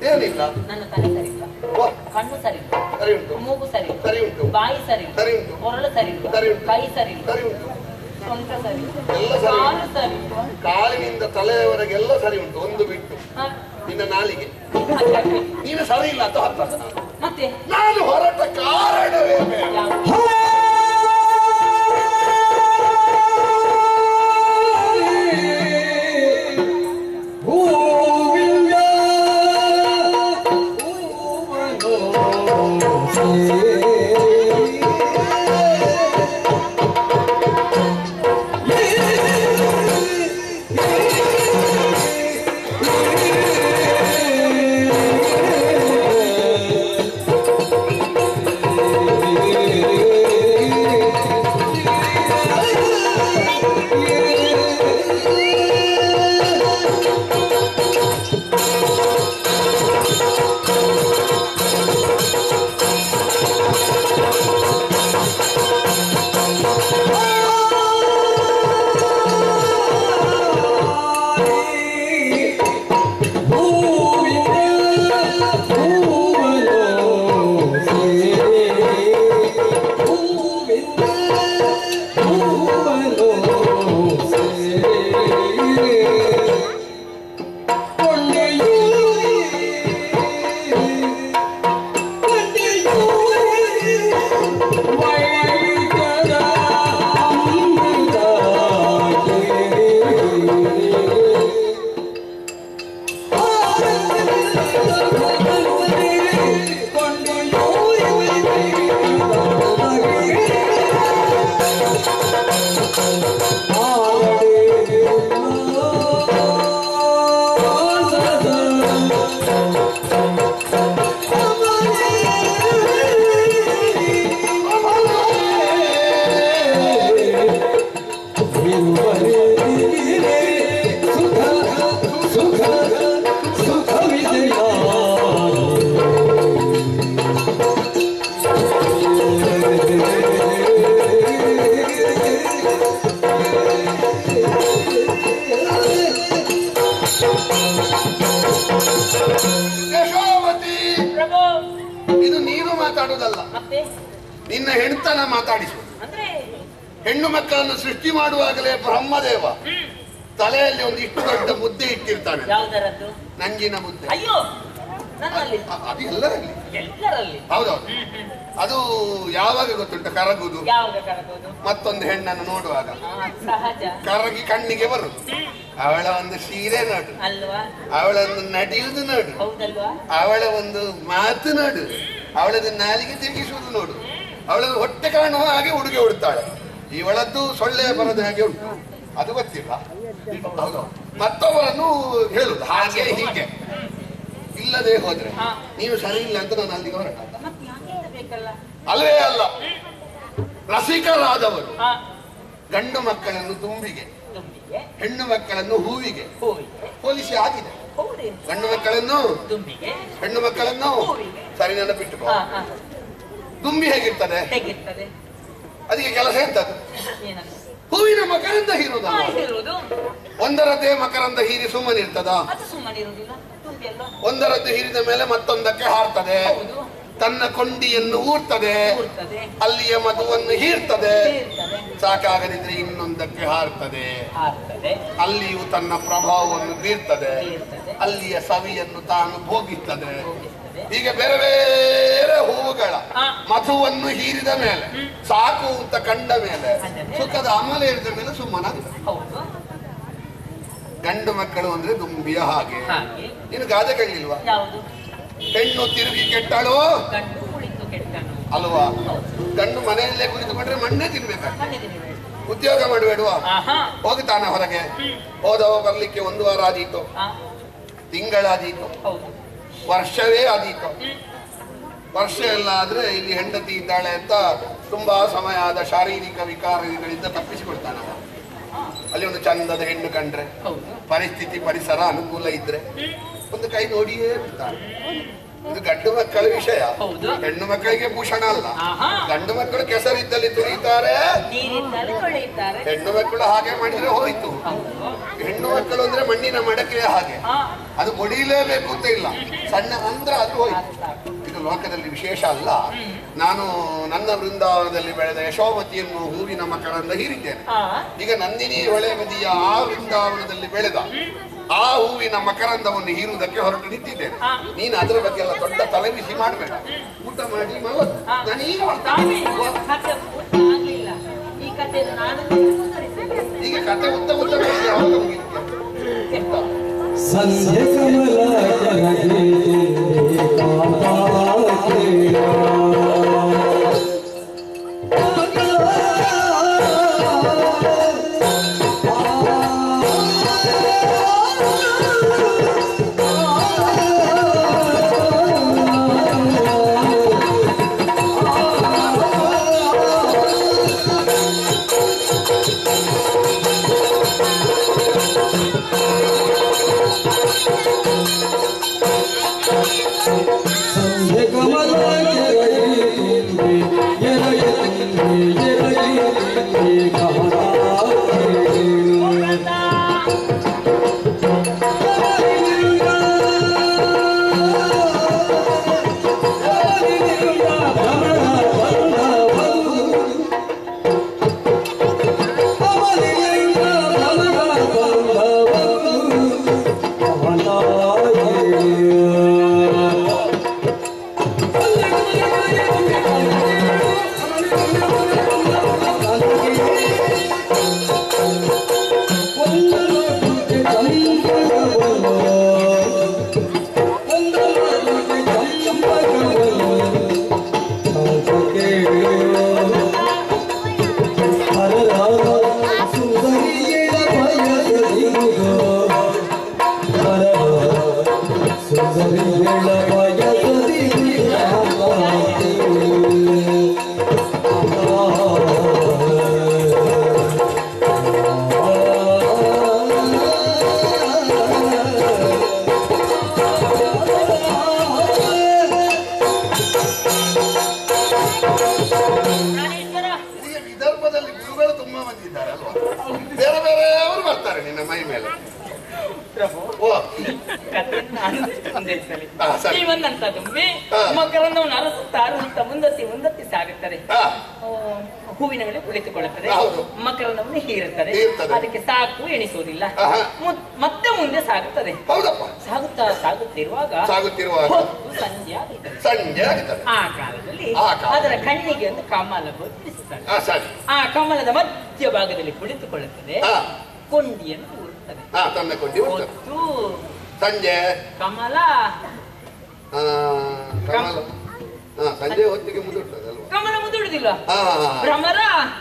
A: ಏನಿಲ್ಲ
D: ನನ್ನ ತಲೆ ಸರಿ ಇಲ್ಲ
A: ಓ,
D: ಕಣ್ಣು ಸರಿ ಇಲ್ಲ
A: ಸರಿ ಉಂಟು
D: ಮೂಗು ಸರಿ ಇಲ್ಲ
A: ಸರಿ ಉಂಟು
D: ಬಾಯಿ ಸರಿ ಇಲ್ಲ
A: ಸರಿ ಉಂಟು
D: ಕೊರಳು ಸರಿ ಇಲ್ಲ
A: ಸರಿ ಉಂಟು.
D: ಕೈ ಸರಿ ಇಲ್ಲ
A: ಸರಿ ಉಂಟು
D: ಸೊಂಟ ಸರಿ ಇಲ್ಲ
A: ಎಲ್ಲ ಸರಿ ಉಂಟು.
D: ಕಾಲು ಸರಿ ಇಲ್ಲ
A: ಕಾಲಿನಿಂದ ತಲೆಯವರೆಗೆಲ್ಲ ಸರಿ ಉಂಟು ಒಂದು ಬಿಟ್ಟು
D: ಹ,
A: ನಿನ್ನ ನಾಲಿಗೆ
D: ಹಾಗಾಗಿ
A: ನೀನು ಸರಿ ಇಲ್ಲ ಅಂತ ಹತ್ತದ ನಾನು
D: ಮತ್ತೆ
A: ನಾನು ಹೊರಟ ಕಾರಣವೇ ಬೇಡ.
D: ಯಾವುದು?
A: ಯಶೋವತಿ
D: ಪ್ರಭು
A: ಇದು ನೀನು ಮಾತಾಡುವುದಲ್ಲ
D: ಮತ್ತೆ
A: ನಿನ್ನ ಹೆಣ್ತನ ಮಾತಾಡಿಸು
D: ಅಂದ್ರೆ
A: ಹೆಣ್ಣು ಮಕ್ಕಳನ್ನು ಸೃಷ್ಟಿ ಮಾಡುವಾಗಲೇ ಬ್ರಹ್ಮದೇವ ತಲೆಯಲ್ಲಿ ಒಂದು ಇಷ್ಟು ದೊಡ್ಡ ಮುದ್ದೆ ಇಟ್ಟಿರ್ತಾನೆ
D: ಯಾವ್ದರದ್ದು
A: ನಂಜಿನ ಮುದ್ದೆ
D: ಅಯ್ಯೋ ನನ್ನಲ್ಲಿ
A: ಅ- ಅದು ಎಲ್ಲರಲ್ಲಿ
D: ಎಲ್ಲರಲ್ಲಿ
A: ಹೌದೌದು ಅದು ಯಾವಾಗ ಗೊತ್ತುಂಟು ಕರಗುದು
D: ಯಾವಾಗ ಕರಗೋದು
A: ಮತ್ತೊಂದು ಹೆಣ್ಣನ್ನು ನೋಡುವಾಗ
D: ಆ, ಸಹಜ
A: ಕರಗಿ ಕಣ್ಣಿಗೆ ಬರುದು ಅವಳ ಒಂದು ಸೀರೆ ನೋಡು
D: ಅಲ್ವಾ
A: ಅವಳ ಒಂದು ನಡೆಯುವುದು ನೋಡು
D: ಹೌದಲ್ವಾ
A: ಅವಳ ಒಂದು ಮಾತು ನೋಡು ಅವಳದು ನಾಲಿಗೆ ತಿರುಗಿಸುವುದು ನೋಡು ಅವಳದು ಹೊಟ್ಟೆ ಕಾಣುವ ಹಾಗೆ ಉಡುಗೆ ಉಡುತ್ತಾಳೆ ಇವಳದ್ದು ಸೊಳ್ಳೆ ಬರದ ಹಾಗೆ ಉಂಟು ಅದು ಗೊತ್ತಿಲ್ಲ ಹೌದು ಮತ್ತೊಬ್ಬರನ್ನು ಹೇಳುದು ಹಾಗೆ ಹೀಗೆ ಇಲ್ಲದೆ ಹೋದ್ರೆ
D: ಹಾ.
A: ನೀವು ಸರಿ ಇಲ್ಲ ಅಂತ ನಾನು ಅಲ್ಲಿಗೆ ಹೊರಟ
D: ಮತ್ತೆ ಯಾಕೆ ಬೇಕಲ್ಲ
A: ಅಲ್ಲವೇ ಅಲ್ಲ ರಸಿಕರಾದವರು
D: ಆ
A: ಗಂಡು ಮಕ್ಕಳನ್ನು ತುಂಬಿಗೆ
D: ತುಂಬಿಗೆ
A: ಹೆಣ್ಣು ಮಕ್ಕಳನ್ನು ಹೂವಿಗೆ
D: ಹೂವಿಗೆ
A: ಹೋಲಿಸಿ ಆಗಿದೆ
D: ಹೌದೇ
A: ಗಂಡು ಮಕ್ಕಳನ್ನು
D: ತುಂಬಿಗೆ
A: ಹೆಣ್ಣು ಮಕ್ಕಳನ್ನು
D: ಹೂವಿಗೆ.
A: ಸರಿ ನೆನಪಿಟ್ಟುಕೋ
D: ಹಾ ಹಾ
A: ದುಂಬಿ ಹೇಗಿರ್ತದೆ
D: ಹೇಗಿರ್ತದೆ
A: ಅದಕ್ಕೆ ಕೆಲಸ ಎಂತದ್ದು
D: ಏನಂತ
A: ಹೂವಿನ ಮಕರಂದ ಹೀರುದ
D: ಆ, ಇರುವುದು
A: ಒಂದರದ್ದೇ ಮಕರಂದ ಹೀರಿ ಸುಮ್ಮನೆ ಇರ್ತದ
D: ಅದು ಸುಮ್ಮನೆ ಇರುವುದಿಲ್ಲ ತುಂಬಿ ಅಲ್ವಾ
A: ಒಂದರದ್ದು ಹೀರಿದ ಮೇಲೆ ಮತ್ತೊಂದಕ್ಕೆ ಹಾರ್ತದೆ
D: ಹೌದು
A: ತನ್ನ ಕೊಂಡಿಯನ್ನು ಊರ್ತದೆ
D: ಕೂರ್ತದೆ
A: ಅಲ್ಲಿಯ ಮಧುವನ್ನು ಹೀರ್ತದೆ
D: ಇರ್ತದೆ
A: ಸಾಕಾಗದಿದ್ರೆ ಇನ್ನೊಂದಕ್ಕೆ ಹಾರ್ತದೆ
D: ಆಗ್ತದೆ
A: ಅಲ್ಲಿಯೂ ತನ್ನ ಪ್ರಭಾವವನ್ನು ಬೀರ್ತದೆ
D: ಬೀರ್ತದೆ.
A: ಅಲ್ಲಿಯ ಸವಿಯನ್ನು ತಾನು ಭೋಗಿಸ್ತದೆ
D: ಹೋಗಿರ್ತದೆ
A: ಹೀಗೆ ಬೇರೆ ಬೇರೆ ಹೂವುಗಳ
D: ಹಾ.
A: ಮಧುವನ್ನು ಹೀರಿದ ಮೇಲೆ ಸಾಕು ಅಂತ ಕಂಡ ಮೇಲೆ
D: ಕಂಡ ಮೇಲೆ.
A: ಸುಖದ ಅಮಲ ಇರಿದ ಮೇಲೆ ಸುಮ್ಮನಾಗ್ತದೆ
D: ಹೌದು
A: ಗಂಡು ಮಕ್ಕಳು ಅಂದ್ರೆ ದುಂಬಿಯ ಹಾಗೆ
D: ಹಾಗೆ
A: ನೀನು ಗಾದೆ ಕೇಳಲಿಲ್ವಾ
D: ಯಾವುದು
A: ಹೆಣ್ಣು ತಿರುಗಿ ಕೆಟ್ಟಳು
D: ಗಂಡು ಕುಳಿತು ಕೆಟ್ಟನು
A: ಅಲ್ವಾ
D: ಹೌದು
A: ಗಂಡು ಮನೆಯಲ್ಲೇ ಕುಳಿತುಕೊಂಡ್ರೆ ಮಣ್ಣೇ ತಿನ್ಬೇಕಾಗ್ತದೆ
D: ಕಣ್ಣಿದ್ದೀನಿ
A: ಉದ್ಯೋಗ ಮಾಡಬೇಡುವ
D: ಆಹಾ
A: ಹೋಗ್ತಾನ ಹೊರಗೆ ಹೋದವ ಬರ್ಲಿಕ್ಕೆ ಒಂದು ವಾರ ಆದೀತು
D: ಆ,
A: ತಿಂಗಳಾದೀತು
D: ಹೌದು
A: ವರ್ಷವೇ ಆದೀತು
D: ಹ್ಮ್.
A: ವರ್ಷ ಎಲ್ಲ ಆದ್ರೆ ಇಲ್ಲಿ ಹೆಂಡತಿ ಇದ್ದಾಳೆ ಅಂತ ತುಂಬಾ ಸಮಯ ಆದ ಶಾರೀರಿಕ ವಿಕಾರಗಳಿಂದ ತಪ್ಪಿಸಿಕೊಳ್ತಾನ ಅವ. ಅಲ್ಲಿ ಒಂದು ಚಂದದ ಹೆಣ್ಣು ಕಂಡ್ರೆ
D: ಹೌದು
A: ಪರಿಸ್ಥಿತಿ ಪರಿಸರ ಅನುಕೂಲ ಇದ್ರೆ ಒಂದು ಕೈ ನೋಡಿಯೇ ಬಿಡ್ತಾನೆ ಇದು ಗಂಡು ಮಕ್ಕಳ ವಿಷಯ
B: ಹೌದು.
A: ಹೆಣ್ಣು ಮಕ್ಕಳಿಗೆ ಭೂಷಣ ಅಲ್ಲ
B: ಆಹಾ.
A: ಗಂಡು ಮಕ್ಕಳು ಕೆಸರಿದ್ದಲ್ಲಿ ತುಳಿತಾರೆ
D: ನೀರಿದ್ದಲ್ಲಿ ತೊಳೆಯುತ್ತಾರೆ
A: ಹೆಣ್ಣು ಮಕ್ಕಳು ಹಾಗೆ ಮಾಡಿದ್ರೆ ಹೋಯ್ತು
B: ಹೌದು
A: ಹೆಣ್ಣು ಮಕ್ಕಳು ಅಂದ್ರೆ ಮಣ್ಣಿನ ಮಡಕೆ ಹಾಗೆ
B: ಹಾ
A: ಅದು ಹೊಡಿಲೇಬೇಕು ಅಂತ ಇಲ್ಲ ಸಣ್ಣ ಅಂದ್ರೆ ಅದು ಹೋಯ್ತು ಇದು ಲೋಕದಲ್ಲಿ ವಿಶೇಷ ಅಲ್ಲ ನಾನು ನನ್ನ ವೃಂದಾವನದಲ್ಲಿ ಬೆಳೆದ ಯಶೋಮತಿಯನ್ನು ಹೂವಿನ ಮಕ್ಕಳನ್ನ ಹೀರಿದ್ದೇನೆ
B: ಹಾ
A: ಈಗ ನಂದಿನಿ ಹೊಳೆ ಬದಿಯ ಆ ವೃಂದಾವನದಲ್ಲಿ ಬೆಳೆದ ಆ ಹೂವಿನ ಮಕರಂದವನ್ನು ಹೀರುವುದಕ್ಕೆ ಹೊರಟು ನಿಂತಿದ್ದೇನೆ
B: ಹಾ.
A: ನೀನು ಅದರ ಬಗ್ಗೆ ಎಲ್ಲ ದೊಡ್ಡ ತಲೆಬಿಸಿ ಮಾಡಬೇಡ ಊಟ ಮಾಡಿ ಮಲಗು
B: ಹಾ.
A: ನಾನು ಈಗ ಹೊರಡ್ತಾ
B: ಸ್ವಾಮಿ
D: ಕಥೆ ಪೂರ್ತಿ ಆಗ್ಲಿಲ್ಲ ಈ ಕಥೆಯನ್ನು ನಾನು ಮುಂದುವರಿಸ್ತೇನೆ.
A: ಈಗ ಕತೆ ಉದ್ದ ಉದ್ದ ಬೆಳೆದ್ರೆ ಯಾವಾಗ ಮುಗಿಯುತ್ತೆ?
E: ಸಂಧ್ಯೆ ಕಮಲ ಸಂಧ್ಯೆ ಕಮಲ
D: ಪ್ರಾಣೇಶ್ವರ,
A: ಈಗ ವಿದರ್ಭದಲ್ಲಿ ಗುರುಗಳು ತುಂಬಾ ಮಂದಿ ಇದ್ದಾರೆ ಅಲ್ವಾ ಬೇರೆ ಬೇರೆ ಅವರು ಬರ್ತಾರೆ ನಿನ್ನ ಮೈ ಮೇಲೆ
B: ಪ್ರಭು
A: ಓ
B: ಕಥೆ ನಾನು ಮುಂದುವರಿಸಲಿ
A: ಹಾ, ಸರಿ.
B: ಜೀವನಂತದ್ದು ಮೇ
A: ಹಾ.
B: ಮಕರಂದವನ್ನು ಅರಸುತ್ತಾ ಅರಸುತ್ತಾ ಮುಂದತ್ತಿ ಮುಂದತ್ತಿ ಸಾಗುತ್ತದೆ
A: ಹಾ.
B: ಆ, ಹೂವಿನ ಮೇಲೆ ಕುಳಿತುಕೊಳ್ಳುತ್ತದೆ
A: ಹೌದು.
B: ಮಕರಂದವನ್ನು ಹೀರುತ್ತದೆ
A: ಹೀರುತ್ತದೆ.
B: ಅದಕ್ಕೆ ಸಾಕು ಎಣಿಸುವುದಿಲ್ಲ
A: ಆಹಾ.
B: ಮುತ್- ಮತ್ತೆ ಮುಂದೆ ಸಾಗುತ್ತದೆ
A: ಹೌದಪ್ಪ
B: ಸಾಗುತ್ತಾ ಸಾಗುತ್ತಿರುವಾಗ
A: ಸಾಗುತ್ತಿರುವಾಗ
B: ಹೊತ್ತು ಸಂಜೆ ಆಗುತ್ತದೆ
A: ಸಂಜೆ ಆಗ್ತದೆ
B: ಆ ಕಾಲದಲ್ಲಿ
A: ಆ ಕಾಲ.
B: ಅದರ ಕಣ್ಣಿಗೆ ಒಂದು ಕಮಲ ಗೋಚರಿಸುತ್ತದೆ
A: ಹಾ ಸರಿ
B: ಆ ಕಮಲದ ಮಧ್ಯ ಭಾಗದಲ್ಲಿ ಕುಳಿತುಕೊಳ್ಳುತ್ತದೆ
A: ಹಾ.
B: ಕೊಂಡಿಯನ್ನು ಊರುತ್ತದೆ
A: ಹಾ ತನ್ನ ಕೊಂಡಿ ಉಂಟು
B: ಹೊತ್ತು
A: ಸಂಜೆ
B: ಕಮಲ
A: ಆ, ಕಮಲ ಹಾ ಸಂಜೆ ಹೊತ್ತಿಗೆ ಮುದುಡ್ತದೆ ಅಲ್ವಾ
B: ಕಮಲ ಮುದುಡುದಿಲ್ಲ
A: ಹಾ
B: ಭ್ರಮರ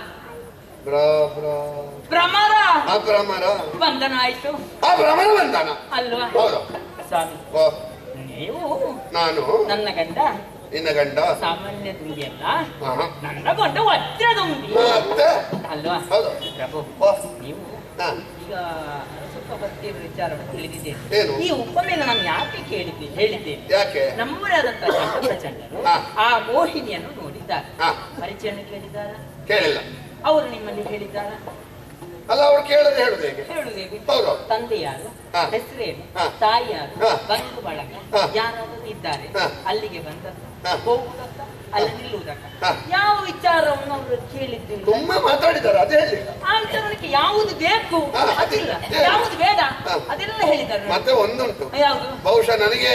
A: ಬ್ರ ಬ್ರ
B: ಭ್ರಮರ
A: ಆ ಭ್ರಮರ
B: ಬಂಧನ ಆಯ್ತು
A: ಆ ಭ್ರಮರ ಬಂದಾನ
B: ಅಲ್ವಾ
A: ಹೌದು
B: ಸ್ವಾಮಿ
A: ಓ
B: ನೀವು
A: ನಾನು
B: ನನ್ನ ಗಂಡ
A: ನಿನ್ನ ಗಂಡ
B: ಸಾಮಾನ್ಯ ದುಂಬಿ ಅಲ್ಲ
A: ಹಾ, ಹಾ.
B: ನನ್ನ ಗಂಡ ವಜ್ರ ದುಂಬಿ
A: ಮತ್ತೆ
B: ಅಲ್ವಾ
A: ಹೌದು
B: ಪ್ರಭು
A: ಓ
B: ನೀವು
A: ಹಾ
B: ಈಗ ಸ್ವಲ್ಪ ಭಕ್ತಿಯ ವಿಚಾರವನ್ನು ತಿಳಿದಿದ್ದೇನೆ
A: ಏನು?
B: ಈ ಉಪಮೆಯನ್ನು ನಾನು ಯಾಕೆ ಕೇಳಿದ್ದೆ ಹೇಳಿದ್ದೇನೆ
A: ಯಾಕೆ
B: ನಮ್ಮವರಾದಂತಹ ಚಂದ್ರಚಂದ್ರರು
A: ಹಾ.
B: ಆ ಮೋಹಿನಿಯನ್ನು ನೋಡಿದ್ದಾರೆ
A: ಹಾ.
B: ಪರಿಚಯವನ್ನು ಕೇಳಿದ್ದಾರ
A: ಕೇಳಿಲ್ಲ
B: ಅವರು ನಿಮ್ಮಲ್ಲಿ ಹೇಳಿದ್ದಾರ
A: ಅಲ್ಲ ಅವ್ರು ಕೇಳದೆ ಹೇಳುದು ಹೇಗೆ
B: ಹೇಳುದೇವಿ
A: ಹೌದು
B: ತಂದೆ ಯಾರು
A: ಹಾ.
B: ಹೆಸರೇನು
A: ಹಾ.
B: ತಾಯಿ ಯಾರು
A: ಹಾ.
B: ಬಂಧು ಬಳಗ
A: ಹಾ.
B: ಯಾರಾದರೂ ಇದ್ದಾರೆ
A: ಹಾ.
B: ಅಲ್ಲಿಗೆ ಬಂದದ್ದು
A: ಹಾ.
B: ಹೋಗುವುದಕ್ಕ ಅಲ್ಲಿ ನಿಲ್ಲುವುದಕ್ಕ
A: ಹಾ.
B: ಯಾವ ವಿಚಾರವನ್ನು ಅವರು ಕೇಳಿದ್ದಿಲ್ಲ
A: ತುಂಬಾ ಮಾತಾಡಿದ್ದಾರೆ ಅದೇ ಹೇಳಿಲ್ಲ
B: ಆ ವಿಚಾರಕ್ಕೆ ಯಾವುದು ಬೇಕು
A: ಹಾ, ಅದೇ.
B: ಅದಿಲ್ಲ
A: ಏ.
B: ಯಾವುದು ಬೇಡ
A: ಹಾ.
B: ಅದೆಲ್ಲ ಹೇಳಿದ್ದಾರೆ
A: ಮತ್ತೆ ಒಂದುಂಟು
B: ಯಾವುದು
A: ಬಹುಶಃ ನನಗೆ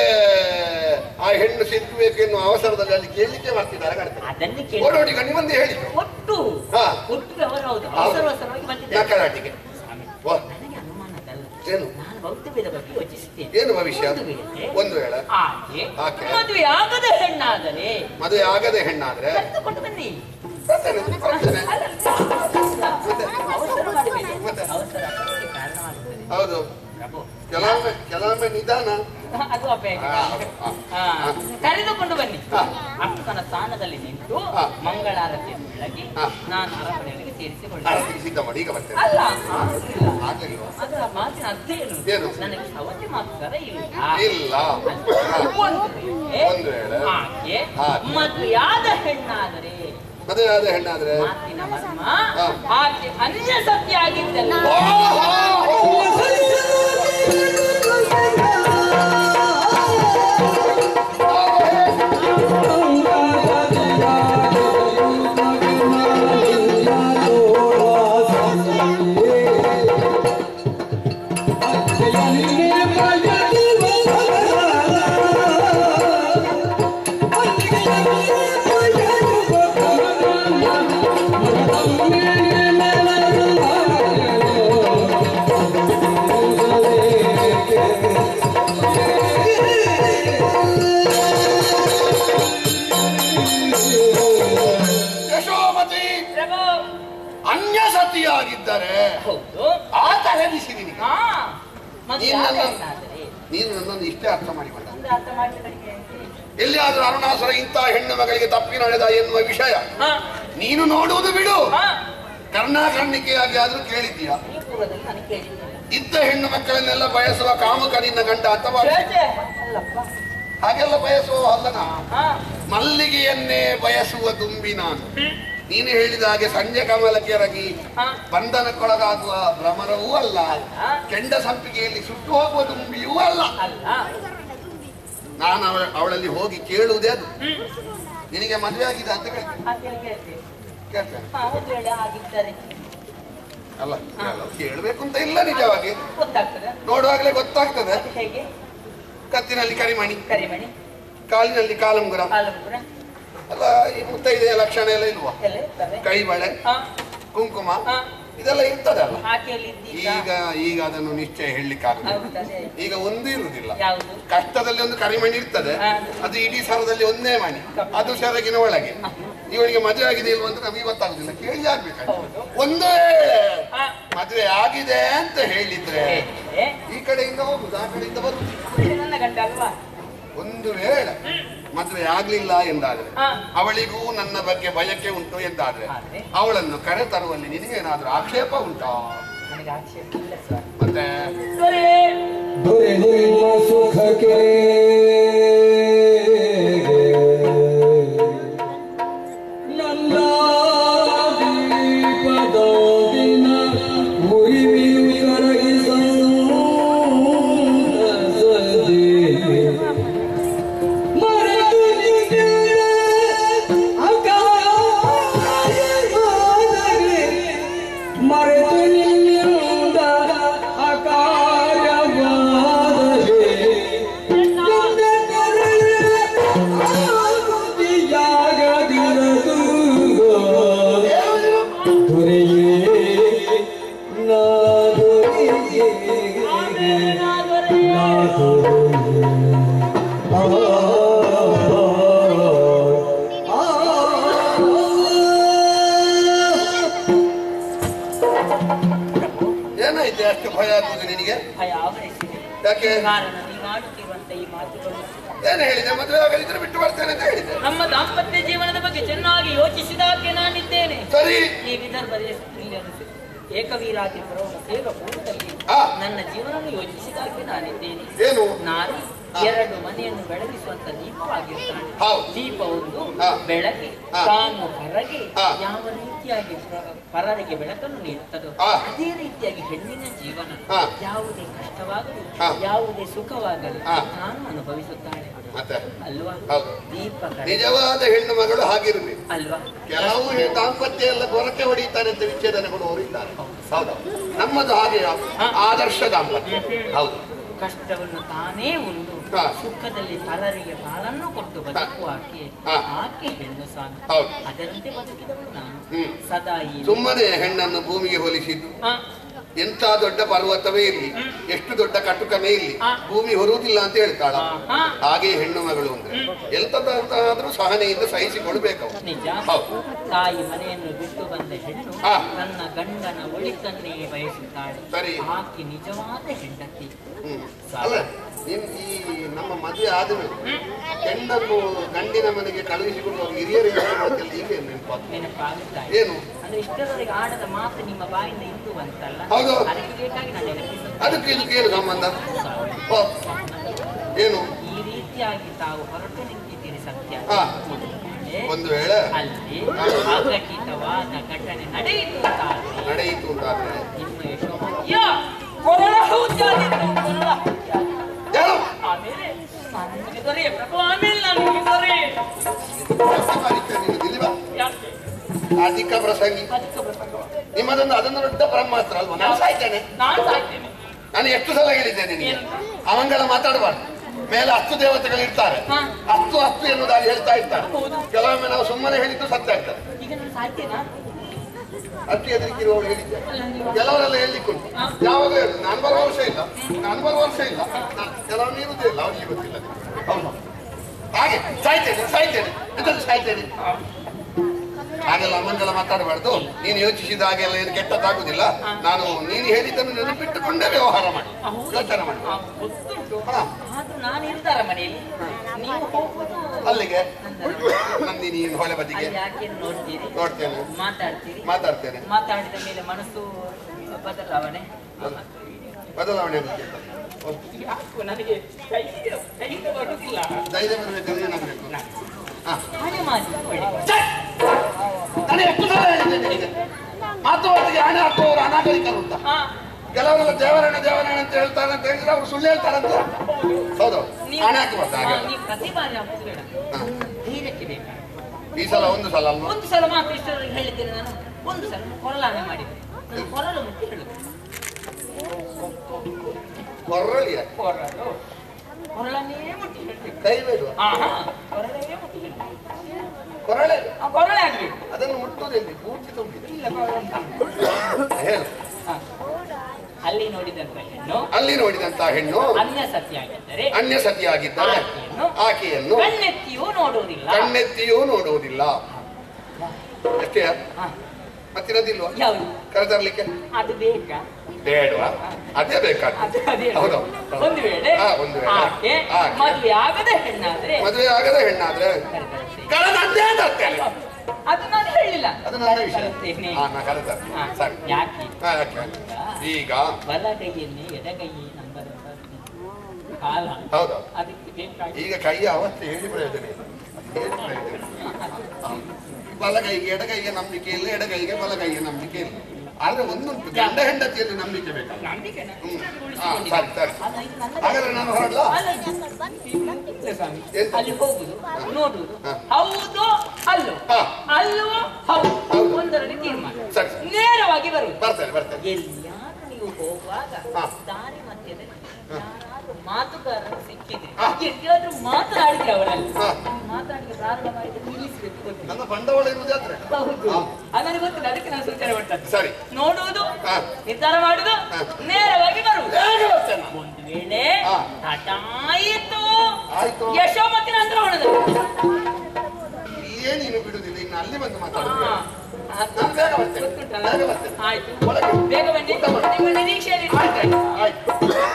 A: ಆ ಹೆಣ್ಣು ಸಿಕ್ಕಬೇಕು ಎನ್ನುವ ಅವಸರದಲ್ಲಿ ಅಲ್ಲಿ ಕೇಳಲಿಕ್ಕೆ ಬರ್ತಿದ್ದಾರೆ ಕಾಣ್ತದೆ
B: ಅದನ್ನೇ ಕೇಳಿ
A: ಓಡೋಡಿ ಗಂಡಿ ಹೇಳಿ
B: ಒಟ್ಟು
A: ಹಾ.
B: ಒಟ್ಟಿಗೆ ಅವರು ಹೌದು
A: ಹೌದು.
B: ಅವಸರ ಅವಸರವಾಗಿ ಬಂದಿದ್ದಾರೆ
A: ನಕರಾಟಿಗೆ
B: ಸ್ವಾಮಿ,
A: ಓ
B: ನನಗೆ ಅನುಮಾನದಲ್ಲ
A: ಏನು
B: ನಾನು ಭೌತವೇದ ಬಗ್ಗೆ ಯೋಚಿಸುತ್ತೇನೆ
A: ಏನು ಭವಿಷ್ಯ
B: ಒಂದು ವೇಳೆ
A: ಒಂದು ವೇಳೆ
B: ಆಕೆ
A: ಆಕೆ.
B: ಮದುವೆ ಆಗದ ಹೆಣ್ಣಾದರೆ
A: ಮದುವೆ ಆಗದೆ ಹೆಣ್ಣಾದ್ರೆ
B: ಕರೆದುಕೊಂಡು ಬನ್ನಿ
A: ಬರ್ತೇನೆ, ಬರ್ತೇನೆ.
B: ಅಲ್ಲ, ಅವಸರ ಮಾಡಬೇಡಿ
A: ಮತ್ತೆ?
B: ಅವಸರ ಅದಕ್ಕೆ ಕಾರಣವಾಗುತ್ತದೆ
A: ಹೌದು
D: ಪ್ರಭು
A: ಕೆಲವೊಮ್ಮೆ ಕೆಲವೊಮ್ಮೆ ನಿಧಾನ
D: ಅದು ಅಪೇಕ್ಷೆ
A: ಹಾ, ಹಾ,
D: ಹಾ. ಕರೆದುಕೊಂಡು ಬನ್ನಿ
A: ಹಾ.
D: ಅಪ್ಪನ ಸ್ಥಾನದಲ್ಲಿ ನಿಂತು
A: ಹಾ.
D: ಮಂಗಳಾರತಿಯನ್ನು ಬೆಳಗಿ
A: ಹಾ.
D: ನಾನು ಅರಮನೆಯೊಳಗೆ ಸೇರಿಸಿಕೊಳ್ಳಿ
A: ಆರತಿಗೆ ಸಿದ್ಧ ಮಾಡಿ ಈಗ ಬರ್ತೇನೆ
D: ಅಲ್ಲ ಆಗಿಲ್ಲ.
A: ಆಗ್ಲಿಲ್ವಾ
D: ಅದರ ಮಾತಿನ ಅರ್ಥ ಏನು
A: ಏನು?
D: ನನಗೆ ಸವತಿ ಮಾತ್ರ ಇಲ್ಲ
A: ಇಲ್ಲ
D: ಒಂದು ವೇಳೆ
A: ಒಂದು ವೇಳೆ
D: ಆಕೆ
A: ಹಾಗೆ.
D: ಮದುವೆಯಾದ ಹೆಣ್ಣಾದರೆ
A: ಮದುವೆ ಆದ ಹೆಣ್ಣಾದ್ರೆ
D: ಮಾತಿನ ಮರ್ಮ
A: ಹಾ.
D: ಆಕೆ ಅನ್ಯ ಸತ್ಯ ಆಗಿದ್ದಲ್ಲ
A: ಯಶೋಮತಿ
D: ಪ್ರಭು
A: ಅನ್ಯ ಸತಿಯಾಗಿದ್ದರೆ
D: ಹೌದು
A: ಆತ ಹೇಳಿಸಿ ನಿನಗೆ
D: ಹಾ ಮದುವೆ
A: ನೀನು
D: ಆದ
A: ನನ್ನ-
D: ಹೆಣ್ಣಾದರೆ
A: ನೀನು ನನ್ನನ್ನು ಇಷ್ಟೇ ಅರ್ಥ ಮಾಡಿಕೊಂಡ
D: ಅಂದ್ರೆ ಅರ್ಥ ಮಾಡಿಕೊಳ್ಳಿಕ್ಕೆ
A: ಎಲ್ಲಿಯಾದ್ರೂ ಅರುಣಾಸುರ ಇಂಥ ಹೆಣ್ಣು ಮಗಳಿಗೆ ತಪ್ಪಿ ನಡೆದ ಎನ್ನುವ ವಿಷಯ
D: ಹಾ
A: ನೀನು ನೋಡುವುದು ಬಿಡು
D: ಹಾ
A: ಕರ್ಣಾಕರ್ಣಿಕೆಯಾಗಿ ಆದ್ರೂ ಕೇಳಿದ್ದೀಯ
D: ಈ ಪೂರ್ವದಲ್ಲಿ ನನಗೆ ಕೇಳಿದ್ದೇನೆ
A: ಇದ್ದ ಹೆಣ್ಣು ಮಕ್ಕಳನ್ನೆಲ್ಲ ಬಯಸುವ ಕಾಮುಕ ನಿನ್ನ ಗಂಡ ಅಥವಾ
D: ಶ್ವೇತೆ ಅಲ್ಲಪ್ಪ
A: ಹಾಗೆಲ್ಲ ಬಯಸುವ ಅಲ್ಲ ನಾ
D: ಹಾ
A: ಮಲ್ಲಿಗೆಯನ್ನೇ ಬಯಸುವ ದುಂಬಿ ನಾನು ನೀನು ಹೇಳಿದ ಹಾಗೆ ಸಂಜೆ ಕಮಲಕ್ಕೆ
D: ಹಾ
A: ಬಂಧನಕ್ಕೊಳಗಾಗುವ ಭ್ರಮರವೂ ಅಲ್ಲ
D: ಹಾ.
A: ಕೆಂಡ ಸಂಪಿಗೆಯಲ್ಲಿ ಸುಟ್ಟು ಹೋಗುವ ದುಂಬಿಯೂ ಅಲ್ಲ
D: ಅಲ್ಲ
A: ನಾನು ಅವಳ- ಅವಳಲ್ಲಿ ಹೋಗಿ ಕೇಳುವುದೇ ಅದು ನಿನಗೆ ಮದುವೆ ಆಗಿದೆ ಅಂತ ಕೇಳ್ತೇನೆ
D: ಹಾಗೆ ಕೇಳ್ತೇನೆ
A: ಕೇಳ್ತೇನೆ
D: ಹಾ ಒಂದು ವೇಳೆ ಆಗಿದ್ದಾರೆ
A: ಅಲ್ಲ ಕೇಳು- ಕೇಳ್ಬೇಕು ಅಂತ ಇಲ್ಲ ನಿಜವಾಗಿ
D: ಗೊತ್ತಾಗ್ತದೆ
A: ನೋಡುವಾಗಲೇ ಗೊತ್ತಾಗ್ತದೆ
D: ಹೇಗೆ
A: ಕತ್ತಿನಲ್ಲಿ ಕರಿಮಣಿ
D: ಕರಿಮಣಿ
A: ಕಾಲಿನಲ್ಲಿ ಕಾಲಂಗುರ
D: ಕಾಲಂಗುರ
A: ಅಲ್ಲ ಈ ಮುತ್ತೈದೆಯ ಲಕ್ಷಣ ಎಲ್ಲ ಇಲ್ವಾ
D: ಎಲ್ಲ ಇರ್ತವೆ
A: ಕೈ ಬಳೆ
D: ಹಾ
A: ಕುಂಕುಮ
D: ಹಾ
A: ಇದೆಲ್ಲ ಇರ್ತದಲ್ಲ
D: ಆಕೆಯಲ್ಲಿ ಇದ್ದೀಗ
A: ಈಗ ಈಗ ಅದನ್ನು ನಿಶ್ಚಯ ಹೇಳಲಿಕ್ಕಾಗಲ್ಲ
D: ಆಗುತ್ತದೆ
A: ಈಗ ಒಂದು ಇರುವುದಿಲ್ಲ
D: ಯಾವುದು
A: ಕಷ್ಟದಲ್ಲಿ ಒಂದು ಕರಿಮಣಿ ಇರ್ತದೆ
D: ಹಾ.
A: ಅದು ಇಡೀ ಸರದಲ್ಲಿ ಒಂದೇ ಮಣಿ ಅದು ಸೆರಗಿನ ಒಳಗೆ ಇವಳಿಗೆ ಮದುವೆ ಆಗಿದೆ ಇಲ್ವ ಅಂತ ನಮಗೆ ಗೊತ್ತಾಗುದಿಲ್ಲ ಕೇಳಿ ಆಗ್ಬೇಕಾಯ್ತು
D: ಹೌದು.
A: ಒಂದು ವೇಳೆ
D: ಹಾ
A: ಮದುವೆ ಆಗಿದೆ ಅಂತ ಹೇಳಿದ್ರೆ
D: ಹೇಳಿದ್ರೆ
A: ಈ ಕಡೆಯಿಂದ ಹೋಗುದು ಆ ಕಡೆಯಿಂದ ಬರುದು
D: ಇದು ನನ್ನ ಗಂಡ ಅಲ್ವಾ
A: ಒಂದು ವೇಳೆ ಮದುವೆ ಆಗ್ಲಿಲ್ಲ ಎಂದಾದ್ರೆ
D: ಹಾ.
A: ಅವಳಿಗೂ ನನ್ನ ಬಗ್ಗೆ ಬಯಕೆ ಉಂಟು ಎಂದಾದ್ರೆ
D: ಆದ್ರೆ?
A: ಅವಳನ್ನು ಕರೆ ತರುವಲ್ಲಿ ನಿನಗೇನಾದ್ರೂ ಆಕ್ಷೇಪ ಉಂಟಾ
D: ನನಗೆ ಆಕ್ಷೇಪ ಇಲ್ಲ ಸರ್
A: ಮತ್ತೆ
D: ಸರಿ
E: ದೊರೆದು ನಿಮ್ಮ ಸುಖಕ್ಕೆ ನಂದಾದೀಪದೋದಿನ ಉರಿವಿಯು ಕರಗಿಸಲು ಮರೆತು ನಿಂತಿರುವೆ ಅಕಾರ್ಯವಾದರೆ ಮರೆತು ನಿನ್ನಿಂದ ಅಕಾರ್ಯವಾದರೆ ನನ್ನ ಕರುಣೆ ಆಗುತಿಯಾಗದಿರದು. ದೊರೆಯೇ ನಾ ದೊರೆಯೇ ನಾ ದೊರೆಯೇ ಆ ಆ
A: ಏನಾಯ್ತು ಅಷ್ಟು ಭಯ ಆಗುವುದು ನಿನಗೆ
D: ಭಯ ಆವರಿಸಿದೆ
A: ಯಾಕೆ
D: ಕಾರಣ ನೀವು ಆಡುತ್ತಿರುವಂತ ಈ ಮಾತುಗಳು
A: ಏನು ಹೇಳಿದೆ ಮದುವೆ ಆಗಲಿದ್ರೆ ಬಿಟ್ಟು ಬರ್ತೇನೆ ಅಂತ ಹೇಳಿದೆ
D: ನಮ್ಮ ದಾಂಪತ್ಯ ಜೀವನದ ಬಗ್ಗೆ ಚೆನ್ನಾಗಿ ಯೋಚಿಸಿದಾಗೆ ನಾನಿದ್ದೇನೆ
A: ಸರಿ
D: ಈ ವಿದರ್ಭದ ಇಲ್ಲಿ ಅನಿಸುತ್ತೆ ಏಕವೀರಾತಿ ಪರ್ವತ ಸೇವ ಪೂರ್ವದಲ್ಲಿ
A: ಆ.
D: ನನ್ನ ಜೀವನವನ್ನು ಯೋಚಿಸಿದಾಗೆ ನಾನಿದ್ದೇನೆ
A: ಏನು
D: ನಾನು
A: ಆ.
D: ಎರಡು ಮನೆಯನ್ನು ಬೆಳಗಿಸುವಂತ ದೀಪವಾಗಿರ್ತಾನೆ
A: ಹೌದು.
D: ದೀಪ ಒಂದು
A: ಆ.
D: ಬೆಳಗ್ಗೆ
A: ಆ.
D: ತಾನು ಹೊರಗೆ
A: ಆ.
D: ಯಾವ ರೀತಿಯಾಗಿ ಪ್ರ- ಪರರಿಗೆ ಬೆಳಕನ್ನು ನೀಡುತ್ತದೋ
A: ಆ.
D: ಅದೇ ರೀತಿಯಾಗಿ ಹೆಣ್ಣಿನ ಜೀವನ
A: ಆ.
D: ಯಾವುದೇ ಕಷ್ಟವಾಗಲಿ
A: ಆ.
D: ಯಾವುದೇ ಸುಖವಾಗಲಿ
A: ಆ.
D: ನಾನು ಅನುಭವಿಸುತ್ತಾಳೆ
A: ಮತ್ತೆ
D: ಅಲ್ವಾ
A: ಹೌದು.
D: ದೀಪ ಕಡೆ-
A: ನಿಜವಾದ ಹೆಣ್ಣು ಮಗಳು ಹಾಗಿರ್ಬೇಕು
D: ಅಲ್ವಾ
A: ಕೆಲವು ಹೆ- ದಾಂಪತ್ಯ ಎಲ್ಲ ಗೊರಕೆ ಹೊಡೀತಾರೆ ಅಂತ ವಿಚ್ಛೇದನ ಕೊಡುವವರು ಇದ್ದಾರೆ ಹೌದು ನಮ್ಮದು ಹಾಗೆ ಆದರ್ಶ ದಾಂಪತ್ಯ ಹೌದು
D: ಕಷ್ಟವನ್ನು ತಾನೇ ಉಂಡು
A: ಹಾ.
D: ಸುಖದಲ್ಲಿ ಪರರಿಗೆ ಬಾಳನ್ನು ಕೊಟ್ಟು ಬದುಕುವ ಆಕೆ
A: ಹಾ.
D: ಆಕೆ ಹೆಣ್ಣು ಸಾಕು
A: ಹೌದು.
D: ಅದರಂತೆ ಬದುಕಿದವಳು ನಾನು
A: ಹ್ಮ್.
D: ಸದಾ ಈ
A: ಸುಮ್ಮನೆ ಹೆಣ್ಣನ್ನು ಭೂಮಿಗೆ ಹೋಲಿಸಿದ್ದು
D: ಹಾ,
A: ಎಂತ ದೊಡ್ಡ ಪರ್ವತವೇ ಇರಲಿ ಎಷ್ಟು ದೊಡ್ಡ ಕಟುಕನೇ ಇರಲಿ
D: ಆ.
A: ಭೂಮಿ ಹೊರುವುದಿಲ್ಲ ಅಂತ ಹೇಳ್ತಾಳ
D: ಆ.
A: ಹಾಗೆ ಹೆಣ್ಣು ಮಗಳು ಅಂದ್ರೆ ಎಂತದಾದ್ರೂ ಸಹನೆಯಿಂದ ಸಹಿಸಿಕೊಳ್ಬೇಕು ಅವ್ರು.
D: ನಿಜ
A: ಹೌದು.
D: ತಾಯಿ ಮನೆಯನ್ನು ಬಿಟ್ಟು ಬಂದ ಹೆಣ್ಣು
A: ಹಾ.
D: ನನ್ನ ಗಂಡನ ಒಳಿತನ್ನೇ ಬಯಸುತ್ತಾಳೆ
A: ಸರಿ.
D: ಆಕೆ ನಿಜವಾದ ಹೆಂಡತಿ
A: ಹ್ಮ್. ಅಲ್ಲ ನೀನ್ ಈ ನಮ್ಮ ಮದುವೆ ಆದ್ಮೇಲೆ ಹೆಣ್ಣನ್ನು ಗಂಡಿನ ಮನೆಗೆ ಕಳುಹಿಸಿಕೊಂಡು ಹೋಗಿ ಹಿರಿಯರು ಹೇಳೋದಕ್ಕೆಲ್ಲ ಈಗ ಏನು ನೆನಪಾಗ್ತದೆ?
D: ನೆನಪಾಗುತ್ತಾಳೆ
A: ಏನು
D: ಅಂದ್ರೆ ಇಷ್ಟರವರೆಗೆ ಆಡದ ಮಾತು ನಿಮ್ಮ ಬಾಯಿಂದ ಇಂದು ಬಂತಲ್ಲ
A: ಹೌದು.
D: ಅದಕ್ಕೆ ಬೇಕಾಗಿ ನಾನು ನೆನಪಿಸುತ್ತೇನೆ
A: ಅದಕ್ಕೆ ಇದಕ್ಕೆ ಏನು ಸಂಬಂಧ ಓ, ಏನು
D: ಈ ರೀತಿಯಾಗಿ ತಾವು ಹೊರಟು ನಿಂತಿದ್ದೀರಿ ಸತ್ಯ
A: ಹಾ.
D: ಮತ್ತೆ
A: ಒಂದು ವೇಳೆ
D: ಅಲ್ಲಿ ಅಘಟಿತವಾದ ಘಟನೆ ನಡೆಯಿತು ಅಂತಾದ್ರೆ
A: ನಡೆಯಿತು ಅಂತಾದ್ರೆ
D: ನಿಮ್ಮ ಯಶೋಮತಿಯ ಕೊರಳ ಹೌದಾದಿತ್ತು ಕೊರಳ ಹೌದಾದಿತ್ತು.
A: ಏನು
D: ಆಮೇಲೆ ನಾನು ನಿಮಗೆ ದೊರೆಯ ಪ್ರಭು ಆಮೇಲೆ ನಾನು ನಿಮಗೆ ದೊರೆ
A: ಪ್ರಸಂಗ ಅಧಿಕ ನೀನು ದಿಲಿವ
D: ಯಾಕೆ
A: ಅಧಿಕ ಪ್ರಸಂಗಿ
D: ಅದಕ್ಕೆ ಪ್ರಸಂಗ
A: ನಿಮ್ಮದೊಂದು ಅದೊಂದು ದೊಡ್ಡ ಬ್ರಹ್ಮಾಸ್ತ್ರ ಅಲ್ವಾ ನಾನು ಸಾಯ್ತೇನೆ
D: ನಾನು ಸಾಯ್ತೇನೆ
A: ನಾನು ಎಷ್ಟು ಸಲ ಹೇಳಿದ್ದೇನೆ ನಿನಗೆ ಅವಂಗಳ ಮಾತಾಡಬಾರ್ದು ಮೇಲೆ ಹತ್ತು ದೇವತೆಗಳು ಇರ್ತಾರೆ
D: ಹಾ.
A: ಹತ್ತು ಹತ್ತು ಎನ್ನುವುದಾಗಿ ಹೇಳ್ತಾ ಇರ್ತಾರೆ
D: ಹೌದು.
A: ಕೆಲವೊಮ್ಮೆ ನಾವು ಸುಮ್ಮನೆ ಹೇಳಿದ್ದು ಸತ್ಯ ಆಗ್ತದೆ
D: ಈಗ ನಾನು ಸಾಯ್ತೇನಾ
A: ಅಷ್ಟು ಎದುರಿಕಿರುವವಳು ಹೇಳಿದ್ದೆ
D: ಅಲ್ಲ ನೀವು
A: ಕೆಲವರೆಲ್ಲ ಹೇಳಿಕೊಂಡು
D: ಹಾ.
A: ಯಾವಾಗ ಹೇಳು ನಾನು ಬರುವ ವರ್ಷ ಇಲ್ಲ ನಾನು ಬರುವ ವರ್ಷ ಇಲ್ಲ ನಾನು ಕೆಲವೊಮ್ಮೆ ಇರುವುದೇ ಇಲ್ಲ ಅವನಿಗೆ ಗೊತ್ತಿಲ್ಲ ಹೌದು ಹಾಗೆ ಸಾಯ್ತೇನೆ ಸಾಯ್ತೇನೆ ಇದನ್ನು ಸಾಯ್ತೇನೆ ಹಾಗೆಲ್ಲ ಅಮ್ಮಂಗೆಲ್ಲ ಮಾತಾಡಬಾರ್ದು ನೀನು ಯೋಚಿಸಿದ ಹಾಗೆಲ್ಲ ಏನು ಕೆಟ್ಟದ್ದಾಗುದಿಲ್ಲ ನಾನು ನೀನು ಹೇಳಿದ್ದನ್ನು ನೆನಪಿಟ್ಟುಕೊಂಡೇ ವ್ಯವಹಾರ ಮಾಡಿ ಯೋಚನೆ ಮಾಡಿ
D: ಆ, ಗೊತ್ತುಂಟು
A: ಹಾ.
D: ಆದ್ರೂ ನಾನು ಇರ್ತಾರ ಮನೆಯಲ್ಲಿ ನೀವು ಹೋಗುದು
A: ಅಲ್ಲಿಗೆ ನಂದಿನಿ ಹೊಳೆ ಬದಿಗೆ
D: ಅಲ್ಲಿ ಯಾಕೆ ನೋಡ್ತೀರಿ
A: ನೋಡ್ತೇನೆ
D: ಮಾತಾಡ್ತೀರಿ
A: ಮಾತಾಡ್ತೇನೆ
D: ಮಾತಾಡಿದ ಮೇಲೆ ಮನಸ್ಸು ಬದಲಾವಣೆ
A: ಬದಲಾವಣೆ ಆಗುತ್ತೆ.
D: ಯಾಕೋ ನನಗೆ ಕೈಗೆ ಕೈಗೆ ಬರುದಿಲ್ಲ
A: ಧೈರ್ಯ ಬರಬೇಕಾದ್ರೆ ಏನಾಗಬೇಕು ಹಾ
D: ಹಣೆ ಮಾಡಿ
A: ನಾನು ಎಷ್ಟು ಸಲ ಹೇಳಿದ್ದೇನೆ ನಿನಗೆ ಮಾತು ಮಾತಿಗೆ ಹಣೆ ಹಾಕುವವರು ಅನಾಗರಿಕರು ಅಂತ
D: ಹಾ
A: ಕೆಲವರೆಲ್ಲ ದೇವರಣ್ಣ ದೇವರಣ್ಣ ಅಂತ ಹೇಳ್ತಾರೆ ಅಂತ ಹೇಳಿದ್ರೆ ಅವರು ಸುಳ್ಳು ಹೇಳ್ತಾರಂತ ಹೌದು ಹಣೆ ಹಾಕಬಾರ್ದು ಹಾಗೆ
D: ನೀವು ಪ್ರತಿ ಬಾರಿ ಹಾಕುದು ಬೇಡ
A: ಹಾ.
D: ಧೈರ್ಯಕ್ಕೆ ಬೇಕು
A: ಈ ಸಲ ಒಂದು ಸಲ ಅಲ್ವಾ
D: ಒಂದು ಸಲ ಮಾತ್ರ ಇಷ್ಟರವರೆಗೆ ಹೇಳಿದ್ದೇನೆ ನಾನು ಒಂದು ಸಲ ಕೊರಲಾನೆ ಮಾಡಿದ್ದೆ ನಾನು ಕೊರಲು ಮುಟ್ಟಿ ಹೇಳುದು
A: ಕೊರ್ರಳಿಯ
D: ಕೊರಲು ಕೊರಳನ್ನೇ ಮುಟ್ಟಿ ಹೇಳ್ಬೇಕು
A: ಕೈ ಬೇಡುವ
D: ಆಹಾ, ಕೊರಳೇ ಮುಟ್ಟಿ ಹೇಳ್ಬೇಕು
A: ಕೊರಳೆ
D: ಆ, ಕೊರಳೆ ಆಗ್ಬೇಕು
A: ಅದನ್ನು ಮುಟ್ಟುವುದೆಲ್ಲಿ ಪೂರ್ತಿ ತುಂಬಿದೆ
D: ಇಲ್ಲ ಕೊರಳು ಅಂತ.
A: ಹೇಳು
D: ಹಾ. ಅಲ್ಲಿ ನೋಡಿದಂತ ಹೆಣ್ಣು
A: ಅಲ್ಲಿ ನೋಡಿದಂತ ಹೆಣ್ಣು
D: ಅನ್ಯ ಸತಿಯಾಗಿದ್ದರೆ
A: ಅನ್ಯ ಸತಿಯಾಗಿದ್ದರೆ
D: ಆಕೆಯನ್ನು
A: ಆಕೆಯನ್ನು
D: ಕಣ್ಣೆತ್ತಿಯೂ ನೋಡುವುದಿಲ್ಲ
A: ಕಣ್ಣೆತ್ತಿಯೂ ನೋಡುವುದಿಲ್ಲ ಎಷ್ಟೇ
D: ಹಾ.
A: ಮತ್ತಿರೋದಿಲ್ವಾ
D: ಯಾವುದು
A: ಕರೆತರ್ಲಿಕ್ಕೆ
D: ಅದು ಬೇಕಾ
A: ಬೇಡವಾ ಅದೇ ಬೇಕಾಗ್ತದೆ
D: ಅದು ಅದೇ
A: ಹೌದು
D: ಒಂದು ವೇಳೆ
A: ಹಾ, ಒಂದು ವೇಳೆ.
D: ಆಕೆ
A: ಆಕೆ.
D: ಮದುವೆ ಆಗದ ಹೆಣ್ಣಾದ್ರೆ
A: ಮದುವೆ ಆಗದ ಹೆಣ್ಣಾದ್ರೆ
D: ಕರೆತರ್ತೇನೆ.
A: ಕಳೆದಂತೆ ತರ್ತೇನೆ
D: ಅದು ನಾನು ಹೇಳಿಲ್ಲ
A: ಅದು ನನ್ನ ವಿಷಯ
D: ಕರೆತರ್ತೇನೆ.
A: ಹಾ ನಾ ಕರೆತರ್ತೀನಿ
D: ಹಾ,
A: ಸರಿ
D: ಯಾಕೆ
A: ಹಾ, ಯಾಕೆ? ಈಗ
D: ಬಲಗೈಯಲ್ಲಿ ಎಡಗೈ ನಂಬರ್ ಕಾಲ
A: ಹೌದು
D: ಅದಕ್ಕೆ ಬೇಕಾಗಿ
A: ಈಗ ಕೈಯ ಅವಸ್ಥೆ ಹೇಳಿ ಪ್ರಯೋಜನ ಇಲ್ಲ ಹೇಳಿ ಪ್ರಯೋಜನ ಇಲ್ಲ. ಹಾ. ಬಲಗೈಗೆ ಎಡಗೈಗೆ ನಂಬಿಕೆ ಇಲ್ಲ ಎಡಗೈಗೆ ಬಲಗೈಗೆ ನಂಬಿಕೆ ಇಲ್ಲ ಆದ್ರೆ ಒಂದುಂಟು ಗಂಡ ಹೆಂಡತಿಯಲ್ಲಿ ನಂಬಿಕೆ ಬೇಕಲ್ಲ
D: ನಂಬಿಕೆನ
A: ಹ್ಮ್.
D: ಉಳಿಸಿಕೊಂಡಿದ್ದೆ.
A: ಹಾ, ಸರಿ, ಸರಿ.
D: ಅಲ್ಲ, ಇದು ನನ್ನ
A: ಹಾಗಾದ್ರೆ ನಾನು ಹೊರಡ್ಲಾ
D: ಅಲ್ಲ, ಇಲ್ಲ ಸ್ವಾಮಿ.
A: ಎಂತ?
D: ಅಲ್ಲಿ ಹೋಗುದು ನೋಡುದು
A: ಹಾ.
D: ಹೌದು ಅಲ್ಲು
A: ಹಾ.
D: ಅಲ್ಲು ಹೌದು
A: ಹೌದು.
D: ಒಂದರಲ್ಲಿ ತೀರ್ಮಾನ
A: ಸರಿ.
D: ನೇರವಾಗಿ ಬರುದು
A: ಬರ್ತೇನೆ ಬರ್ತೇನೆ
D: ಎಲ್ಲಿಯಾದ್ರೂ ನೀವು ಹೋಗುವಾಗ
A: ಹಾ.
D: ದಾರಿ ಮಧ್ಯದಲ್ಲಿ ಯಾರಾದ್ರೂ ಮಾತುಗಾರರು ಸಿಕ್ಕಿದ್ರೆ
A: ಹಾ.
D: ಎಲ್ಲಿಯಾದ್ರೂ ಮಾತನಾಡಿದ್ರೆ ಅವರಲ್ಲಿ
A: ಹಾ.
D: ಮಾತಾಡಿಗೆ ಪ್ರಾರಂಭ ಮಾಡಿದ್ರೆ ನಿಲ್ಲಿಸ್ಬೇಕು ಗೊತ್ತಿಲ್ಲ
A: ನನ್ನ ಬಂಡವಾಳ ಇರುವುದೇ ಆದ್ರೆ
D: ಹೌದು
A: ಹಾ.
D: ಅದು ನನಗೆ ಗೊತ್ತಿಲ್ಲ ಅದಕ್ಕೆ ನಾನು ಸೂಚನೆ ಕೊಟ್ಟದ್ದು
A: ಸರಿ
D: ನೋಡುವುದು
A: ಹಾ.
D: ನಿರ್ಧಾರ ಮಾಡುದು
A: ಹಾ.
D: ನೇರವಾಗಿ ಬರುವುದು
A: ಬೇಗ ಬರ್ತೇನೆ ನಾನು.
D: ಒಂದು ವೇಳೆ
A: ಹಾ.
D: ತಟಾಯಿತು
A: ಆಯ್ತು
D: ಯಶೋಮತಿನ ಅಂದ್ರವಣದಲ್ಲಿ
A: ಇಲ್ಲಿಯೇ ನೀನು ಬಿಡುದಿಲ್ಲ ಇನ್ನು ಅಲ್ಲಿ ಬಂದು ಮಾತಾಡುದು
D: ಹಾ.
A: ನಾನು ಬೇಗ ಬರ್ತೇನೆ
D: ಗೊತ್ತುಂಟಲ್ಲ?
A: ಬೇಗ ಬರ್ತೇನೆ
D: ಆಯ್ತು
A: ಒಳಗೆ.
D: ಬೇಗ ಬನ್ನಿ
A: ಊಟ ಮಾಡಿ.
D: ನಿಮ್ಮ ನಿರೀಕ್ಷೆಯಲ್ಲಿ
A: ಆಯ್ತು ಆಯ್ತು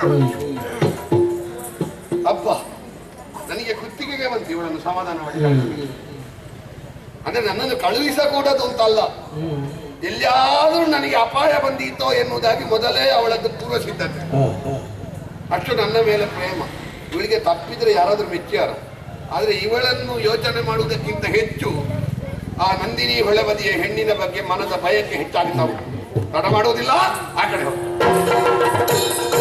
A: ಅಬ್ಬ ನನಗೆ ಕುತ್ತಿಗೆಗೆ ಬಂತು ಇವಳನ್ನು ಸಮಾಧಾನ ಮಾಡಿ ಅಂದ್ರೆ ನನ್ನನ್ನು ಕಳುಹಿಸಕೂಡದು ಅಂತಲ್ಲ ಎಲ್ಲಿಯಾದ್ರೂ ನನಗೆ ಅಪಾಯ ಬಂದಿತ್ತೋ ಎನ್ನುವುದಾಗಿ ಮೊದಲೇ ಅವಳದ್ದು ಪೂರ್ವ ಸಿದ್ಧತೆ ಅಷ್ಟು ನನ್ನ ಮೇಲೆ ಪ್ರೇಮ ಇವಳಿಗೆ ತಪ್ಪಿದ್ರೆ ಯಾರಾದ್ರೂ ಮೆಚ್ಚಾರ ಆದ್ರೆ ಇವಳನ್ನು ಯೋಚನೆ ಮಾಡುವುದಕ್ಕಿಂತ ಹೆಚ್ಚು ಆ ನಂದಿನಿ ಹೊಳೆಬದಿಯ ಹೆಣ್ಣಿನ ಬಗ್ಗೆ ಮನದ ಭಯಕ್ಕೆ ಹೆಚ್ಚಾಗ್ತಾ ಉಂಟು ತಡ ಮಾಡುವುದಿಲ್ಲ ಆ ಕಡೆ ಹೋಗು